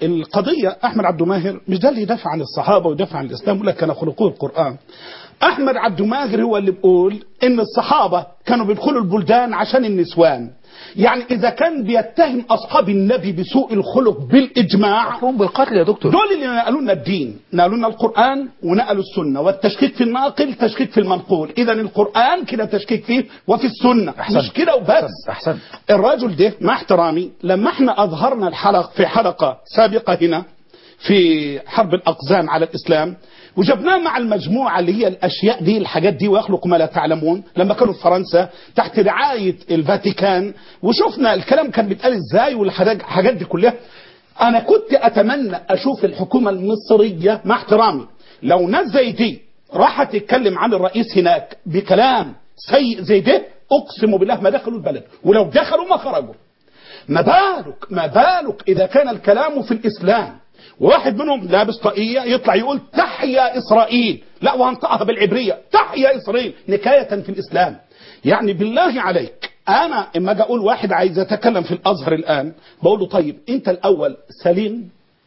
القضيه احمد عبد الماهر مش ده اللي يدافع عن الصحابه ويدافع عن الاسلام يقول لك كان خلقوه القران احمد عبد الماهر هو اللي بيقول ان الصحابه كانوا بيدخلوا البلدان عشان النسوان يعني اذا كان بيتهم اصحاب النبي بسوء الخلق بالاجماع هم بالقتل يا دكتور دول اللي نقلوا لنا الدين نقلوا لنا القرآن ونقلوا السنة والتشكيك في الناقل تشكيك في المنقول إذا القرآن كده تشكيك فيه وفي السنة أحسن. مش كده وبس أحسن الرجل ده مع احترامي لما احنا أظهرنا الحلق في حلقة سابقة هنا في حرب الأقزام على الإسلام وجبناه مع المجموعة اللي هي الأشياء دي الحاجات دي ويخلق ما لا تعلمون لما كانوا في فرنسا تحت رعاية الفاتيكان وشفنا الكلام كان بيتقال ازاي والحاجات دي كلها أنا كنت أتمنى أشوف الحكومة المصرية مع احترامي لو ناس زي دي راحت تتكلم عن الرئيس هناك بكلام سيء زي ده أقسم بالله ما دخلوا البلد ولو دخلوا ما خرجوا ما بالك ما بالك إذا كان الكلام في الإسلام واحد منهم لابس طاقية يطلع يقول تحيا إسرائيل لا وهنطقها بالعبرية تحيا إسرائيل نكاية في الإسلام يعني بالله عليك أنا إما أجي أقول واحد عايز يتكلم في الأزهر الآن بقول له طيب أنت الأول سليم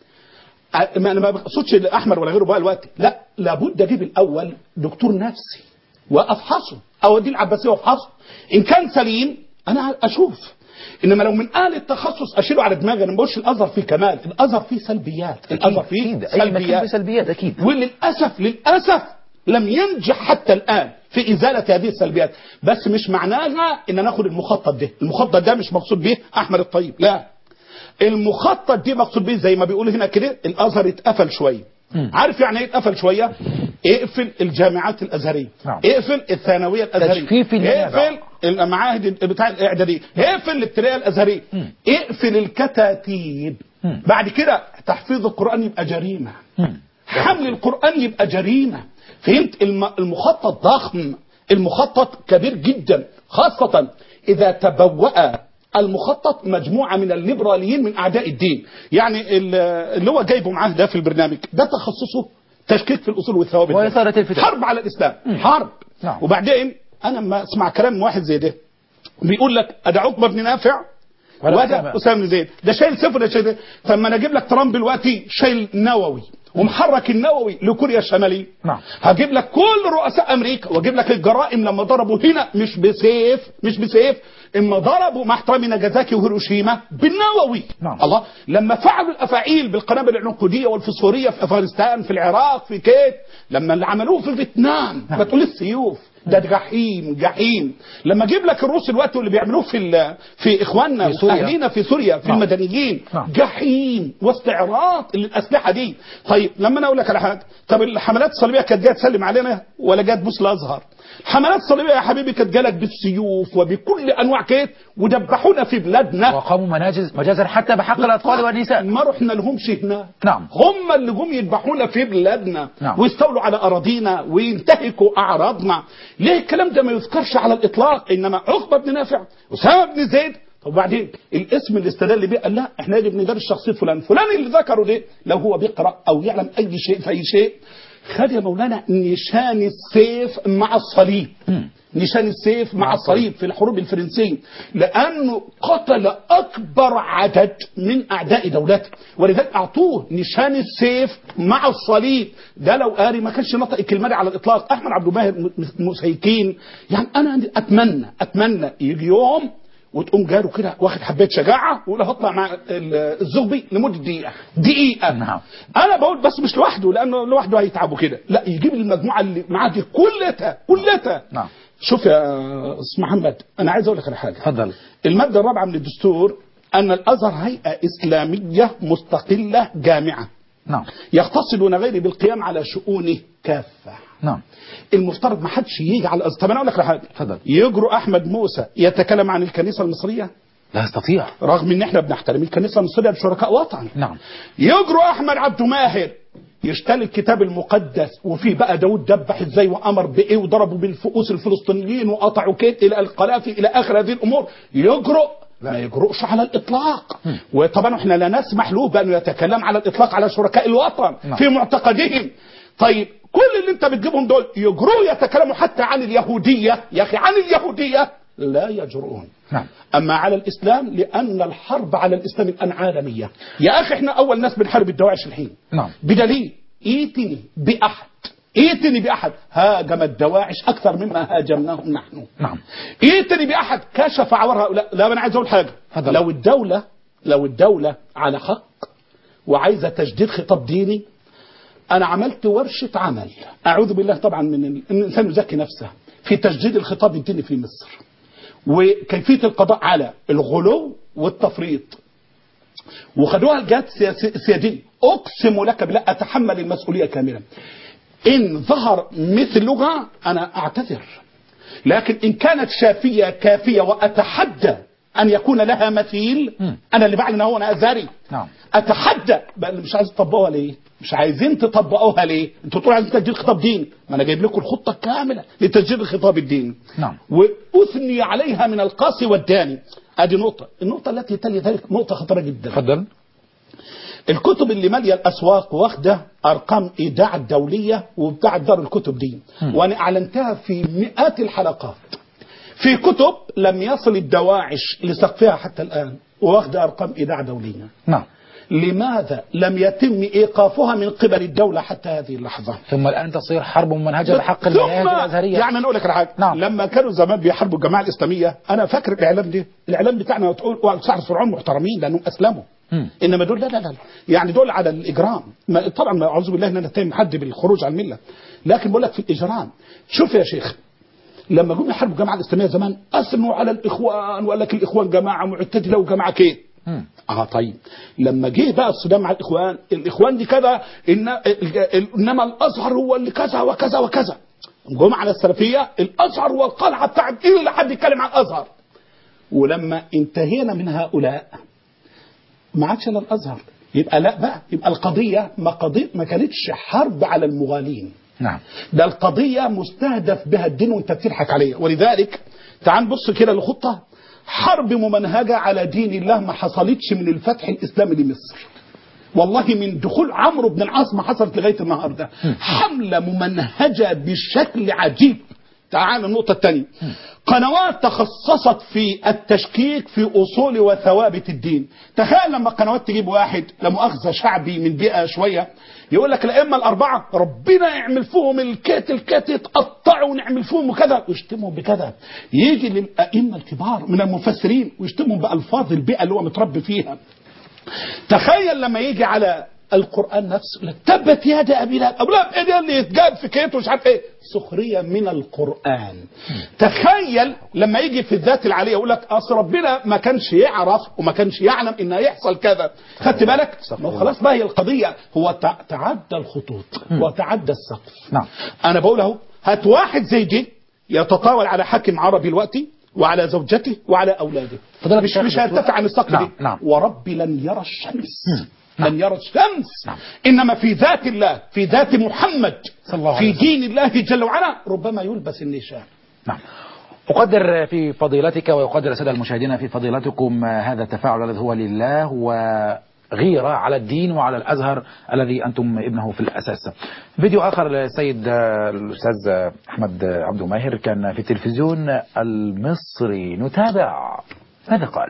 أ- ما أنا ما بقصدش أحمر ولا غيره بقى الوقت لا لابد أجيب الأول دكتور نفسي وأفحصه أو أدي العباسية وأفحصه إن كان سليم أنا أشوف انما لو من اهل التخصص اشيله على دماغي انا ما بقولش الازهر فيه كمال الازهر فيه سلبيات الازهر فيه أكيد أي مكان سلبيات بسلبيات أكيد وللاسف للاسف لم ينجح حتى الان في ازاله هذه السلبيات بس مش معناها ان ناخد المخطط ده المخطط ده مش مقصود به احمد الطيب لا المخطط دي مقصود به زي ما بيقول هنا كده الازهر اتقفل شويه عارف يعني ايه اتقفل شويه اقفل الجامعات الازهريه نعم. اقفل الثانويه الازهريه تجفيف المنابع. اقفل المعاهد بتاع الاعداديه اقفل الابتدائيه الازهريه اقفل الكتاتيب بعد كده تحفيظ القران يبقى جريمه حمل القرآن يبقى جريمة فهمت الم- المخطط ضخم المخطط كبير جدا خاصة إذا تبوأ المخطط مجموعة من الليبراليين من أعداء الدين يعني ال- اللي هو جايبه معاه ده في البرنامج ده تخصصه تشكيك في الأصول والثوابت وإثارة الفتن. حرب على الإسلام حرب نعم. وبعدين أنا لما أسمع كلام واحد زي ده بيقول لك أدا عقبة بن نافع ولا وده أسامة. اسامه بن زيد ده شايل صفر ده شايل طب ما انا اجيب لك ترامب دلوقتي شايل نووي ومحرك النووي لكوريا الشماليه نعم. هجيب لك كل رؤساء امريكا واجيب لك الجرائم لما ضربوا هنا مش بسيف مش بسيف اما ضربوا مع احترامي ناجازاكي وهيروشيما بالنووي نعم. الله لما فعلوا الافاعيل بالقنابل العنقوديه والفسفوريه في افغانستان في العراق في كيت لما اللي عملوه في فيتنام ما تقول السيوف ده جحيم جحيم لما اجيب لك الروس الوقت اللي بيعملوه في ال- في اخواننا في سوريا. واهلينا في سوريا في نعم. المدنيين نعم. جحيم واستعراض للاسلحه دي طيب لما انا اقول لك على حاجه طب الحملات الصليبيه كانت جايه تسلم علينا ولا جايه تبوس الازهر الحملات الصليبيه يا حبيبي كانت جالك بالسيوف وبكل انواع كيت ودبحونا في بلادنا وقاموا مناجز مجازا حتى بحق الأطفال والنساء ما رحنا لهمش هناك نعم. هم اللي جم يذبحونا في بلادنا نعم. ويستولوا على اراضينا وينتهكوا اعراضنا ليه الكلام ده ما يذكرش على الاطلاق انما عقبه بن نافع اسامه بن زيد طب وبعدين الاسم اللي استدل بيه قال لا احنا يجب ندرس شخصيه فلان فلان اللي ذكره ده لو هو بيقرا او يعلم اي شيء في اي شيء خد يا مولانا نشان السيف مع الصليب نشان السيف مع الصليب في الحروب الفرنسية لأنه قتل أكبر عدد من أعداء دولته ولذلك أعطوه نشان السيف مع الصليب ده لو قاري ما كانش نطق الكلمة دي على الإطلاق أحمد عبد الماهر م- مسيكين يعني أنا أتمنى أتمنى يجي يوم وتقوم جاره كده واخد حبايه شجاعه ويقول هطلع مع ال- الزغبي لمده دقيقه دقيقه نعم. انا بقول بس مش لوحده لانه لوحده هيتعبوا كده لا يجيب المجموعه اللي معاه دي كلها كلها نعم. شوف يا استاذ محمد انا عايز اقول لك على حاجه تفضل الماده الرابعه من الدستور ان الازهر هيئه اسلاميه مستقله جامعه نعم يختص دون غيره بالقيام على شؤونه كافه نعم المفترض ما حدش يجي على الازهر طب انا اقول لك على حاجه اتفضل. يجرؤ احمد موسى يتكلم عن الكنيسه المصريه لا يستطيع رغم ان احنا بنحترم الكنيسه المصريه بشركاء وطن نعم يجرؤ احمد عبد ماهر يشتري الكتاب المقدس وفيه بقى داود دبح ازاي وامر بايه وضربوا بالفؤوس الفلسطينيين وقطعوا كيت الى القلافي الى اخر هذه الامور يجرؤ ما يجرؤش على الاطلاق وطبعا احنا لا نسمح له بانه يتكلم على الاطلاق على شركاء الوطن نعم. في معتقدهم طيب كل اللي انت بتجيبهم دول يجرؤوا يتكلموا حتى عن اليهوديه يا اخي عن اليهوديه لا يجرؤون نعم أما على الإسلام لأن الحرب على الإسلام الآن عالمية يا أخي إحنا أول ناس بنحارب الدواعش الحين نعم. بدليل ايتني بأحد ايتني بأحد هاجم الدواعش أكثر مما هاجمناهم نحن نعم ايتني بأحد كشف عور هؤلاء لا أنا عايز أقول حاجة تفضل. لو الدولة لو الدولة على حق وعايزة تجديد خطاب ديني أنا عملت ورشة عمل أعوذ بالله طبعا من ال- إن الإنسان يزكي نفسه في تجديد الخطاب الديني في مصر وكيفية القضاء على الغلو والتفريط وخدوها الجهات السياسي- السيادية أقسم لك بالله أتحمل المسؤولية كاملا إن ظهر مثلها أنا أعتذر لكن إن كانت شافية كافية وأتحدى أن يكون لها مثيل أنا اللي بعلن هو أنا أزاري نعم. أتحدى بقى اللي مش عايز تطبقوها ليه؟ مش عايزين تطبقوها ليه؟ أنتوا تقولوا عايزين تجديد خطاب ديني ما أنا جايب لكم الخطة الكاملة لتجديد الخطاب الديني نعم. وأثني عليها من القاسي والداني ادي نقطة النقطة التي تلي ذلك نقطة خطيرة جدا تفضل الكتب اللي مالية الأسواق واخدة أرقام إيداع الدولية وبتاع دار الكتب دي وأنا أعلنتها في مئات الحلقات في كتب لم يصل الدواعش لسقفها حتى الآن واخدة أرقام إيداع دولية نعم لماذا لم يتم إيقافها من قبل الدولة حتى هذه اللحظة ثم الآن تصير حرب ممنهجة بحق المناهج ثم الأزهرية يعني انا اقول لك على حاجه نعم. لما كانوا زمان بيحاربوا الجماعه الاسلاميه انا فاكر الاعلام ده الاعلام بتاعنا وتقول وسعد فرعون محترمين لانهم اسلموا مم. انما دول لا لا لا يعني دول على الاجرام ما طبعا ما اعوذ بالله ان انا اتهم حد بالخروج عن المله لكن بقول لك في الاجرام شوف يا شيخ لما جم يحاربوا الجماعه الاسلاميه زمان اثنوا على الاخوان وقال لك الاخوان جماعه معتدله وجماعه كده مم. اه طيب لما جه بقى الصدام مع الاخوان الاخوان دي كذا إن ال- ال- انما الازهر هو اللي كذا وكذا وكذا جم على السلفيه الازهر هو القلعه بتاعت ايه اللي حد يتكلم عن الازهر ولما انتهينا من هؤلاء ما عادش الا الازهر يبقى لا بقى يبقى القضيه ما قضيه ما كانتش حرب على المغالين نعم ده القضية مستهدف بها الدين وانت بتضحك عليها ولذلك تعال نبص كده لخطة حرب ممنهجة على دين الله ما حصلتش من الفتح الإسلامي لمصر والله من دخول عمرو بن العاص ما حصلت لغاية النهاردة حملة ممنهجة بشكل عجيب تعال النقطة الثانية قنوات تخصصت في التشكيك في أصول وثوابت الدين تخيل لما قنوات تجيب واحد لمؤاخذة شعبي من بيئة شوية يقول لك الأئمة الأربعة ربنا يعمل فيهم الكت الكت يتقطعوا ونعمل فيهم وكذا ويشتمهم بكذا يجي للأئمة الكبار من المفسرين ويشتمهم بألفاظ البيئة اللي هو متربي فيها تخيل لما يجي على القرآن نفسه يقول لك تبت يد أبي لهب أبو لهب إيه ده اللي يتجاب في كيته مش عارف إيه سخرية من القرآن تخيل لما يجي في الذات العالية يقول لك أصل ربنا ما كانش يعرف وما كانش يعلم إن هيحصل كذا خدت بالك ما هو خلاص بقى هي القضية هو تع- تعدى الخطوط وتعدى السقف نعم. أنا بقول أهو هات واحد زي دي يتطاول على حاكم عربي دلوقتي وعلى زوجته وعلى أولاده فضيلة مش الشيخ مش دكتور- هيرتفع عن السقف نعم، دي نعم. وربي لن يرى الشمس لن يرى الشمس انما في ذات الله في ذات محمد صلى الله في عليه وسلم. دين الله جل وعلا ربما يلبس النشان نعم أقدر في فضيلتك ويقدر السادة المشاهدين في فضيلتكم هذا التفاعل الذي هو لله وغيرة على الدين وعلى الأزهر الذي أنتم ابنه في الأساس فيديو آخر للسيد الأستاذ أحمد عبد ماهر كان في التلفزيون المصري نتابع ماذا قال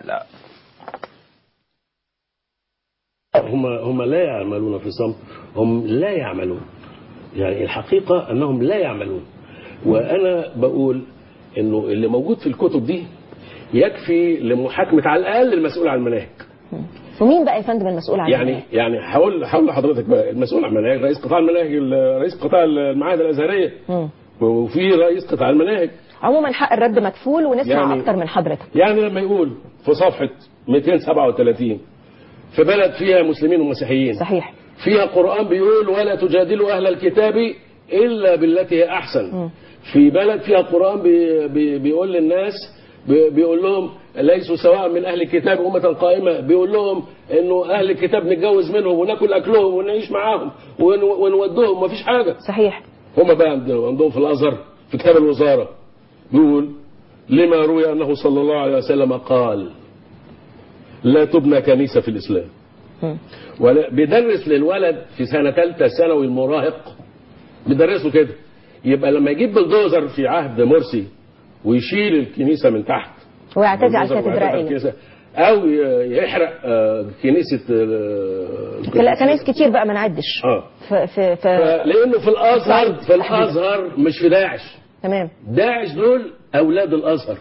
هم هم لا يعملون في صمت هم لا يعملون يعني الحقيقة أنهم لا يعملون وأنا بقول أنه اللي موجود في الكتب دي يكفي لمحاكمة على الأقل المسؤول عن المناهج ومين بقى يا فندم المسؤول عن يعني المناهج؟ يعني هقول هقول لحضرتك بقى المسؤول عن المناهج رئيس قطاع المناهج رئيس قطاع المعاهد الازهريه مم. وفي رئيس قطاع المناهج عموما حق الرد مكفول ونسمع يعني- اكتر من حضرتك يعني لما يقول في صفحه 237 في بلد فيها مسلمين ومسيحيين صحيح فيها قرآن بيقول ولا تجادلوا أهل الكتاب إلا بالتي هي أحسن في بلد فيها قرآن بي بي بيقول للناس بي بيقول لهم ليسوا سواء من أهل الكتاب أمة قائمة بيقول لهم إنه أهل الكتاب نتجوز منهم وناكل أكلهم ونعيش معاهم ون- ونودهم مفيش حاجة صحيح هم بقى عندهم عندهم في الازهر في كتاب الوزاره بيقول لما روي انه صلى الله عليه وسلم قال لا تبنى كنيسه في الاسلام مم. ولا بيدرس للولد في سنه ثالثه ثانوي المراهق بيدرسه كده يبقى لما يجيب بلدوزر في عهد مرسي ويشيل الكنيسه من تحت ويعتدي على بالنظر الكاتدرائية الكنيسة، او ي- يحرق آه، كنيسه آه، لا كنايس كتير بقى ما نعدش اه في في, في لانه في الازهر في الازهر مش في داعش تمام داعش دول اولاد الازهر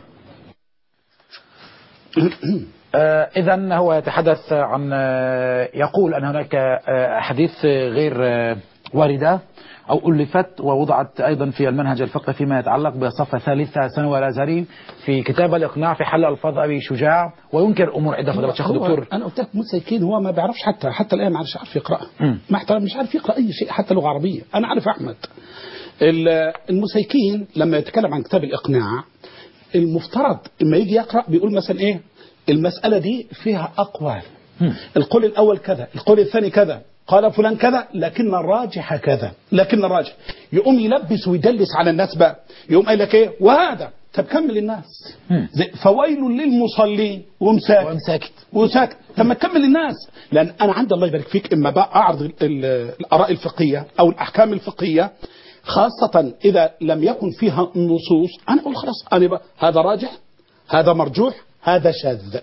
آه إذا هو يتحدث عن آه يقول أن هناك آه أحاديث غير آه واردة أو ألفت ووضعت أيضا في المنهج الفقهي فيما يتعلق بصفة ثالثة ثانوي الأزهري في كتاب الإقناع في حل ألفاظ أبي شجاع وينكر أمور عدة فضيلة الشيخ هو- دكتور انا قلت لك موسى كين هو ما بيعرفش حتى حتى الان مش عارف يقراها مم. ما احترم مش عارف يقرا اي شيء حتى لغه عربيه انا عارف احمد ال- المسيكين لما يتكلم عن كتاب الاقناع المفترض لما يجي يقرا بيقول مثلا ايه المساله دي فيها اقوال القول الاول كذا القول الثاني كذا قال فلان كذا لكن الراجح كذا لكن الراجح يقوم يلبس ويدلس على الناس بقى يقوم قايل لك ايه وهذا طب كمل الناس زي فويل للمصلين ومساكت وأم ساكت وساكت طب ما تكمل الناس لان انا عندي الله يبارك فيك اما بقى اعرض ال- ال- الاراء الفقهيه او الاحكام الفقهيه خاصة إذا لم يكن فيها نصوص أنا أقول خلاص أنا بقى هذا راجح هذا مرجوح هذا شاذ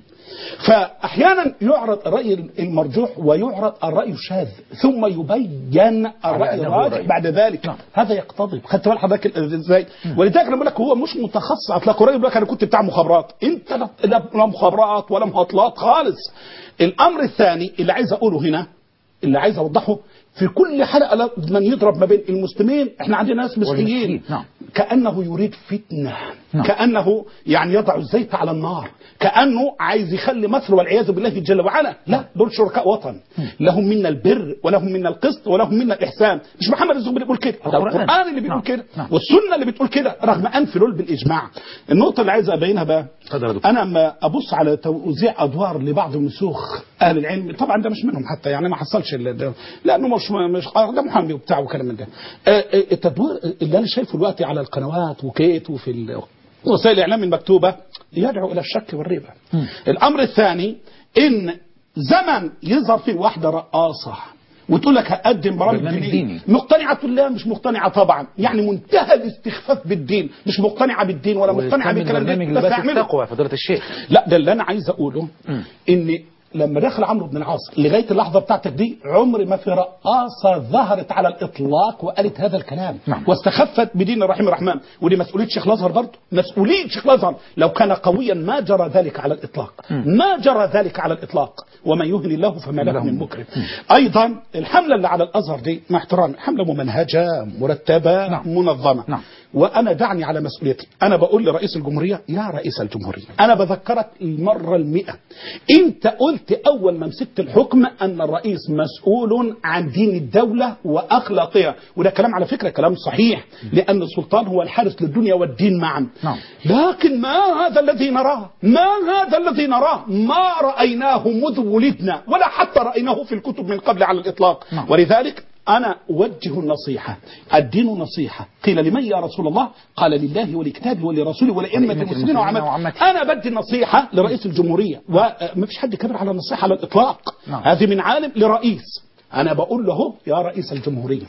فأحيانا يعرض الرأي المرجوح ويعرض الرأي الشاذ ثم يبين الرأي أنه الراجح رأي. بعد ذلك نعم. هذا يقتضي خدت بال حضرتك ال- ازاي ولذلك انا بقول لك هو مش متخصص اطلاق قريب يقول لك انا كنت بتاع مخابرات انت لا لا لا مخابرات ولا مهاطلات خالص الامر الثاني اللي عايز اقوله هنا اللي عايز اوضحه في كل حلقه لازم يضرب ما بين المسلمين احنا عندنا ناس مسيحيين والمسيحيين، نعم. كانه يريد فتنه نعم. كانه يعني يضع الزيت على النار كانه عايز يخلي مصر والعياذ بالله جل وعلا لا دول شركاء وطن لهم منا البر ولهم منا القسط ولهم منا الاحسان مش محمد الزغبي اللي بيقول كده ده القرآن. القران اللي بيقول نعم. كده نعم. والسنه اللي بتقول كده رغم انف دول بالاجماع النقطه اللي عايز ابينها بقى اتفضل يا دكتور. انا لما ابص على توزيع ادوار لبعض مسوخ اهل العلم طبعا ده مش منهم حتى يعني ما حصلش ال- ده لانه مش مش ده محامي وبتاع وكلام من ده آه، آه، التدوير اللي انا شايفه دلوقتي على القنوات وكيت وفي ال- وسائل الاعلام المكتوبه يدعو الى الشك والريبه الامر الثاني ان زمن يظهر فيه واحده رقاصه وتقول لك هقدم برامج برنامج دينيه ديني. مقتنعه تقول لا مش مقتنعه طبعا يعني منتهى الاستخفاف بالدين مش مقتنعه بالدين ولا مقتنعه ويكمل بالكلام ده برنامج بس لباس اعمله التقوى فضيلة الشيخ لا ده اللي انا عايز اقوله ان لما دخل عمرو بن العاص لغايه اللحظه بتاعتك دي عمر ما في رقاصه ظهرت على الاطلاق وقالت هذا الكلام نعم. واستخفت بدين الرحيم الرحمن ودي مسؤوليه شيخ الازهر برضه مسؤوليه شيخ الازهر لو كان قويا ما جرى ذلك على الاطلاق ما جرى ذلك على الاطلاق ومن يهن الله فما له من مكرم ايضا الحمله اللي على الازهر دي مع احترامي حمله ممنهجه مرتبه نعم. منظمه نعم. وانا دعني على مسؤوليتي انا بقول لرئيس الجمهوريه يا رئيس الجمهوريه انا بذكرك المره المئة انت قلت اول ما مسكت الحكم ان الرئيس مسؤول عن دين الدوله واخلاقها وده كلام على فكره كلام صحيح لان السلطان هو الحارس للدنيا والدين معا نعم. لكن ما هذا الذي نراه ما هذا الذي نراه ما رايناه منذ ولدنا ولا حتى رايناه في الكتب من قبل على الاطلاق نعم. ولذلك أنا أوجه النصيحة الدين نصيحة قيل لمن يا رسول الله قال لله ولكتابه ولرسوله ولأئمة ولأئمة المسلمين المسلمين وعامته وعامته. أنا بدي النصيحة لرئيس الجمهورية وما فيش حد كبر على النصيحة على الإطلاق نعم. هذه من عالم لرئيس أنا بقول له يا رئيس الجمهورية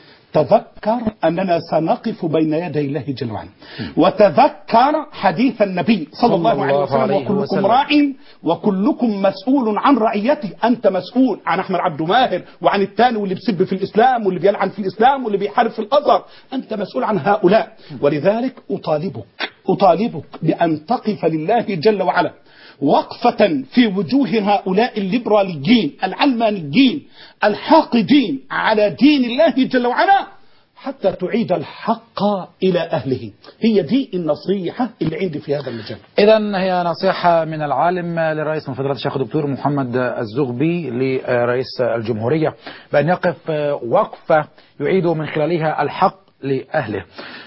تذكر أننا سنقف بين يدي الله جل وعلا وتذكر حديث النبي صلى الله عليه الله وسلم عليه وكلكم وسلم. راع وكلكم مسؤول عن رعيته أنت مسؤول عن أحمد عبد ماهر وعن الثاني واللي بيسب في الإسلام واللي بيلعن في الإسلام واللي بيحارب في الأزهر أنت مسؤول عن هؤلاء ولذلك أطالبك أطالبك بأن تقف لله جل وعلا وقفة في وجوه هؤلاء الليبراليين العلمانيين الحاقدين على دين الله جل وعلا حتى تعيد الحق إلى أهله هي دي النصيحة اللي عندي في هذا المجال إذا هي نصيحة من العالم لرئيس من فضيلة الشيخ الدكتور محمد الزغبي لرئيس الجمهورية بأن يقف وقفة يعيد من خلالها الحق لأهله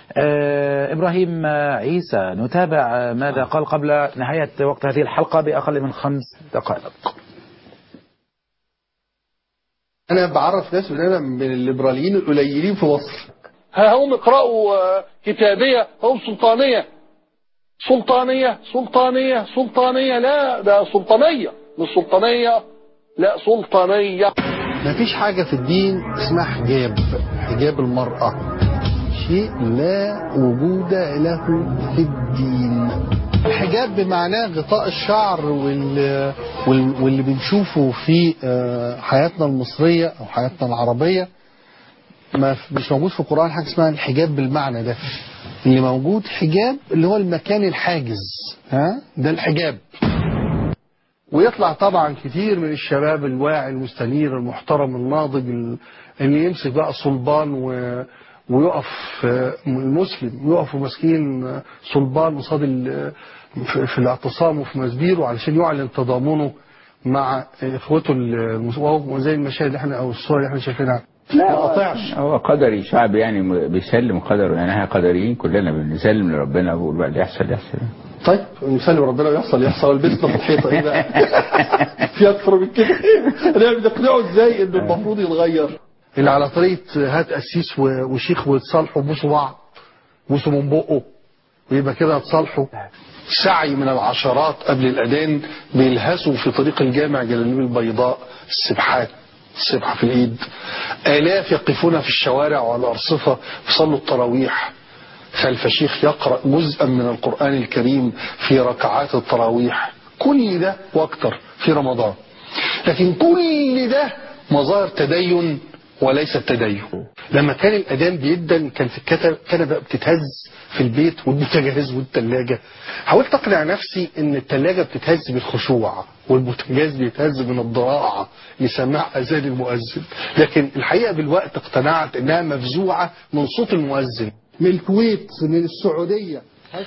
آه، إبراهيم عيسى نتابع ماذا قال قبل نهاية وقت هذه الحلقة بأقل من خمس دقائق انا بعرف ناس ان انا من الليبراليين القليلين في مصر ها هم اقرأوا آه، كتابية هم سلطانية سلطانية سلطانية سلطانية لا ده سلطانية مش سلطانية لا سلطانية مفيش حاجة في الدين اسمها حجاب حجاب المرأة شيء لا وجود له في الدين الحجاب بمعناه غطاء الشعر وال... وال... واللي بنشوفه في آه، حياتنا المصرية أو حياتنا العربية ما ف- مش موجود في القرآن حاجة اسمها الحجاب بالمعنى ده اللي موجود حجاب اللي هو المكان الحاجز ها ده الحجاب ويطلع طبعا كتير من الشباب الواعي المستنير المحترم الناضج ال- اللي يمسك بقى صلبان و... ويقف آه، المسلم يقف ماسكين آه، صلبان قصاد ال- في في الاعتصام وفي مسبيره علشان يعلن تضامنه مع اخوته المس- وهو زي المشاهد اللي احنا او الصور اللي احنا شايفينها ما قطعش هو قدري شعب يعني م- بيسلم قدره يعني احنا قدريين كلنا بنسلم لربنا بقول بقى اللي يحصل يحصل طيب نسلم ربنا ويحصل يحصل البسنا في الحيطه ايه بقى؟ في اكتر من كده انا بنقنعه ازاي ان المفروض يتغير اللي على طريقه هات قسيس و- وشيخ ويتصالحوا بوسوا بعض بوسوا من بقه ويبقى كده اتصالحوا سعي من العشرات قبل الاذان بيلهسوا في طريق الجامع جلاليب البيضاء السبحات السبحه في الايد الاف يقفون في الشوارع وعلى الارصفه يصلوا التراويح خلف شيخ يقرأ جزءا من القرآن الكريم في ركعات التراويح كل ده واكتر في رمضان لكن كل ده مظاهر تدين وليس تدين لما كان الأذان بيدن كان في الكتب كنبة بتتهز في البيت والبوتاجاز والتلاجة حاولت أقنع نفسي إن التلاجة بتتهز بالخشوع والبوتاجاز بيتهز من الضراعة لسماع أذان المؤذن لكن الحقيقة بالوقت اقتنعت إنها مفزوعة من صوت المؤذن من الكويت من السعودية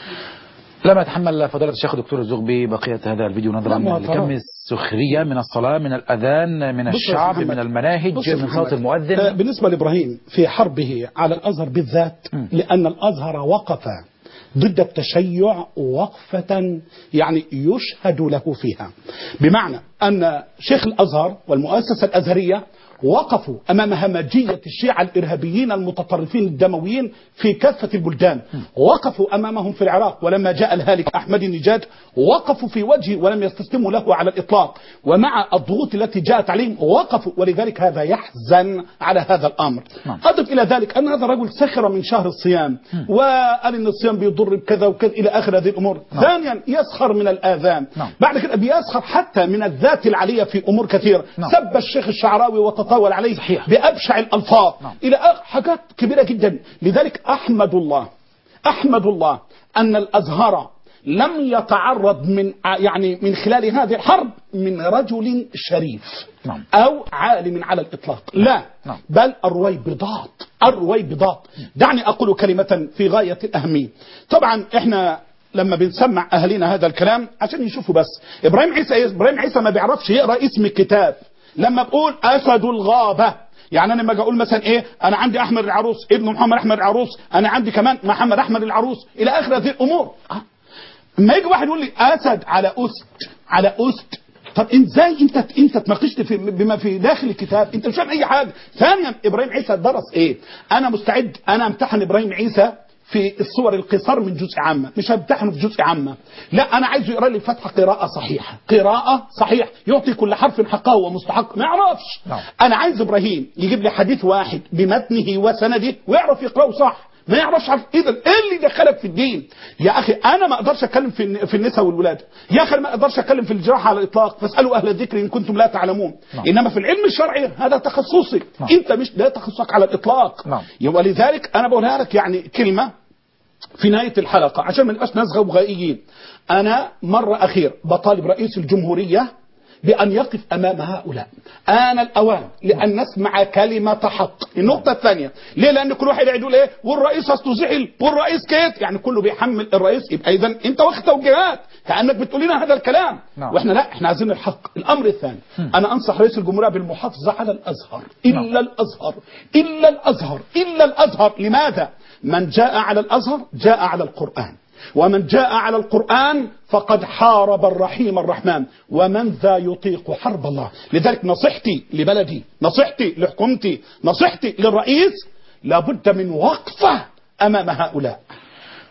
لم يتحمل فضيلة الشيخ دكتور الزغبي بقية هذا الفيديو نظرا لا، ما هو لكم طبعا. السخرية من الصلاة من الأذان من بص يا الشعب محمد. من المناهج بص يا من محمد. صوت آه، المؤذن بالنسبة لإبراهيم في حربه على الأزهر بالذات لأن الأزهر وقف ضد التشيع وقفة يعني يشهد له فيها بمعنى أن شيخ الأزهر والمؤسسة الأزهرية وقفوا أمام همجية الشيعة الإرهابيين المتطرفين الدمويين في كافة البلدان وقفوا أمامهم في العراق ولما جاء الهالك أحمد النجاد وقفوا في وجهه ولم يستسلموا له على الإطلاق ومع الضغوط التي جاءت عليهم وقفوا ولذلك هذا يحزن على هذا الأمر نعم. أضف إلى ذلك أن هذا الرجل سخر من شهر الصيام وقال أن الصيام بيضر بكذا وكذا إلى آخر هذه الأمور ثانيا يسخر من الآذان نعم. بعد كده بيسخر حتى من الذات العلية في أمور كثيرة نعم. سب الشيخ الشعراوي وتطاول عليه صحيح. بأبشع الألفاظ نعم. إلى آخر حاجات كبيرة جدا لذلك أحمد الله أحمد الله أن الأزهر لم يتعرض من يعني من خلال هذه الحرب من رجل شريف نعم. أو عالم على الإطلاق لا نعم. بل الرويبضات الرويبضات دعني أقول كلمة في غاية الأهمية طبعا إحنا لما بنسمع أهالينا هذا الكلام عشان يشوفوا بس إبراهيم عيسى إيه؟ إبراهيم عيسى ما بيعرفش يقرأ اسم الكتاب لما بقول أسد الغابة يعني انا لما اجي اقول مثلا ايه انا عندي احمد العروس ابن محمد احمد العروس انا عندي كمان محمد احمد العروس الى اخر هذه الامور آه. اما يجي واحد يقول لي اسد على اسد على اسد طب ازاي انت انت تناقشت في بما في داخل الكتاب انت مش فاهم اي حاجه ثانيا ابراهيم عيسى درس ايه انا مستعد انا امتحن ابراهيم عيسى في الصور القصار من جزء عامة مش همتحنه في جزء عامة لا أنا عايزه يقرأ لي فتحة قراءة صحيحة قراءة صحيح يعطي كل حرف حقه ومستحق ما يعرفش نعم. أنا عايز إبراهيم يجيب لي حديث واحد بمتنه وسنده ويعرف يقرأه صح ما يعرفش عارف اذا ايه اللي دخلك في الدين يا اخي انا ما اقدرش اتكلم في الن- في النساء والولاده يا اخي ما اقدرش اتكلم في الجراحه على الاطلاق فاسالوا اهل الذكر ان كنتم لا تعلمون نعم. انما في العلم الشرعي هذا تخصصي نعم. انت مش ده تخصصك على الاطلاق نعم. ولذلك انا بقولها لك يعني كلمه في نهاية الحلقة عشان ما نبقاش ناس غوغائيين أنا مرة أخير بطالب رئيس الجمهورية بأن يقف أمام هؤلاء آن الأوان لأن نسمع كلمة حق النقطة الثانية ليه لأن كل واحد يقول إيه والرئيس أصله زعل والرئيس كيت يعني كله بيحمل الرئيس يبقى إذا أنت واخد توجيهات كأنك بتقول لنا هذا الكلام نعم. وإحنا لا إحنا عايزين الحق الأمر الثاني أنا أنصح رئيس الجمهورية بالمحافظة على الأزهر إلا الأزهر إلا الأزهر إلا الأزهر لماذا من جاء على الأزهر جاء على القرآن ومن جاء على القرآن فقد حارب الرحيم الرحمن ومن ذا يطيق حرب الله لذلك نصيحتي لبلدي نصيحتي لحكومتي نصيحتي للرئيس لابد من وقفة أمام هؤلاء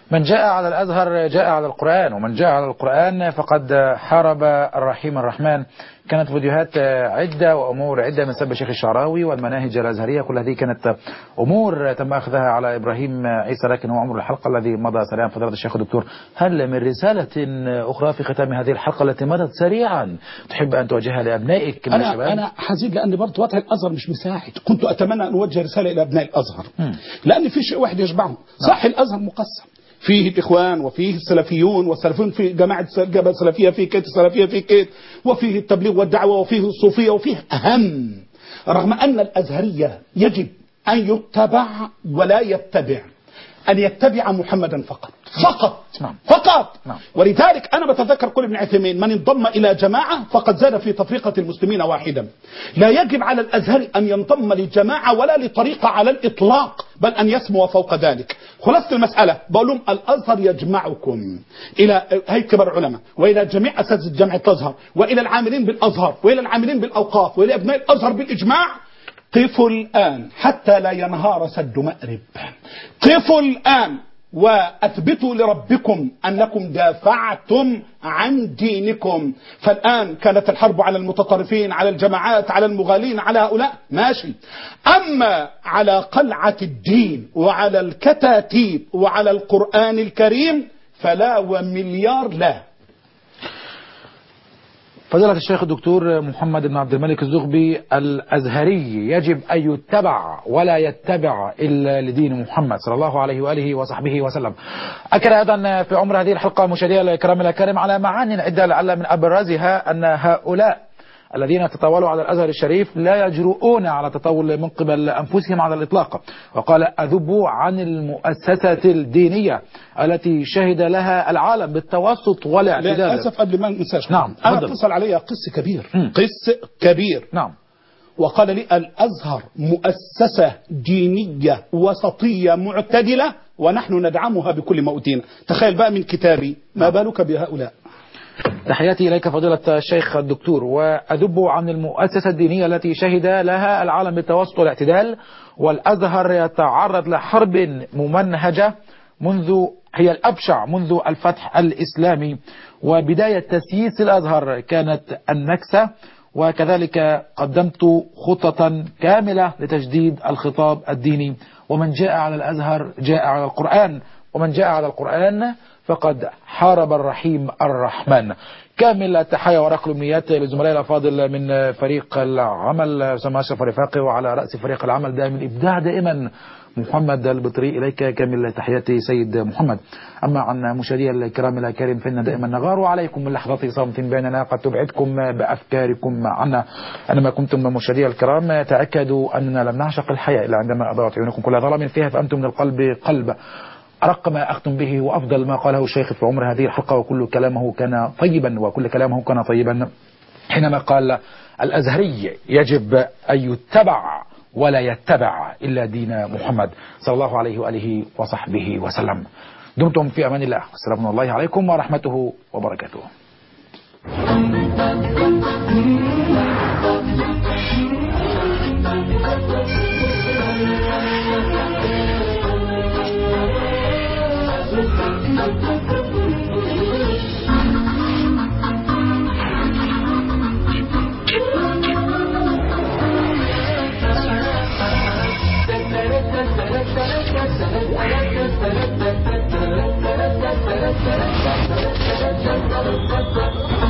من جاء على الأزهر جاء على القرآن ومن جاء على القرآن فقد حارب الرحيم الرحمن كانت فيديوهات عدة وأمور عدة من سب الشيخ الشعراوي والمناهج الأزهرية كل هذه كانت أمور تم أخذها على إبراهيم عيسى لكن هو عمر الحلقة الذي مضى سريعا فضيلة الشيخ الدكتور هل من رسالة أخرى في ختام هذه الحلقة التي مضت سريعا تحب أن توجهها لأبنائك من انا الشباب؟ انا حزين لان برضه وضع الازهر مش مساعد كنت اتمنى ان اوجه رساله الى ابناء الازهر لان في شيء واحد يشبعهم صح الازهر مقسم فيه الاخوان وفيه السلفيون والسلفيون في جماعه الجبهه السلفيه في كيت السلفيه في كيت وفيه التبليغ والدعوه وفيه الصوفيه وفيه اهم رغم ان الازهريه يجب ان يتبع ولا يتبع ان يتبع محمدا فقط فقط نعم. فقط نعم. ولذلك انا بتذكر كل ابن عثيمين من انضم الى جماعه فقد زاد في تفرقه المسلمين واحدا لا يجب على الازهر ان ينضم لجماعه ولا لطريقه على الاطلاق بل ان يسمو فوق ذلك خلاصه المساله بقول لهم الازهر يجمعكم الى هي كبار علماء والى جميع اساتذه جامعه الازهر والى العاملين بالازهر والى العاملين بالاوقاف والى ابناء الازهر بالاجماع قفوا الآن حتى لا ينهار سد مأرب قفوا الآن وأثبتوا لربكم أنكم دافعتم عن دينكم فالآن كانت الحرب على المتطرفين على الجماعات على المغالين على هؤلاء ماشي أما على قلعة الدين وعلى الكتاتيب وعلى القرآن الكريم فلا ومليار لا فضيلة الشيخ الدكتور محمد بن عبد الملك الزغبي الأزهري يجب أن يتبع ولا يتبع إلا لدين محمد صلى الله عليه وآله وصحبه وسلم أكد أيضا في عمر هذه الحلقة مشاهدينا الكرام الأكارم على معان عدة لعل من أبرزها أن هؤلاء الذين تطاولوا على الأزهر الشريف لا يجرؤون على تطاول من قبل أنفسهم على الإطلاق وقال أذبوا عن المؤسسة الدينية التي شهد لها العالم بالتوسط والاعتدال للأسف قبل ما ننساش نعم، أنا تفضل. اتصل علي قس كبير مم. قس كبير نعم وقال لي الأزهر مؤسسة دينية وسطية معتدلة ونحن ندعمها بكل ما أوتينا تخيل بقى من كتابي ما بالك بهؤلاء تحياتي إليك فضيلة الشيخ الدكتور وأذب عن المؤسسة الدينية التي شهد لها العالم بالتوسط والاعتدال والأزهر يتعرض لحرب ممنهجة منذ هي الأبشع منذ الفتح الإسلامي وبداية تسييس الأزهر كانت النكسة وكذلك قدمت خططا كاملة لتجديد الخطاب الديني ومن جاء على الأزهر جاء على القرآن ومن جاء على القرآن فقد حارب الرحيم الرحمن كامل التحايا ورق الامنيات لزملائي الافاضل من فريق العمل اسامه اشرف رفاقي وعلى راس فريق العمل دائما الابداع دائما محمد البطري اليك كامل تحياتي سيد محمد اما عن مشاهدي الكرام الاكارم فان دائما نغار عليكم من لحظات صمت بيننا قد تبعدكم بافكاركم عنا انما كنتم مشاهدي الكرام تاكدوا اننا لم نعشق الحياه الا عندما اضاءت عيونكم كل ظلام فيها فانتم من القلب قلب أرق ما أختم به وأفضل ما قاله الشيخ في عمر هذه الحلقة وكل كلامه كان طيبا وكل كلامه كان طيبا حينما قال الأزهري يجب أن يتبع ولا يتبع إلا دين محمد صلى الله عليه وآله وصحبه وسلم دمتم في أمان الله والسلام الله عليكم ورحمته وبركاته Thank you.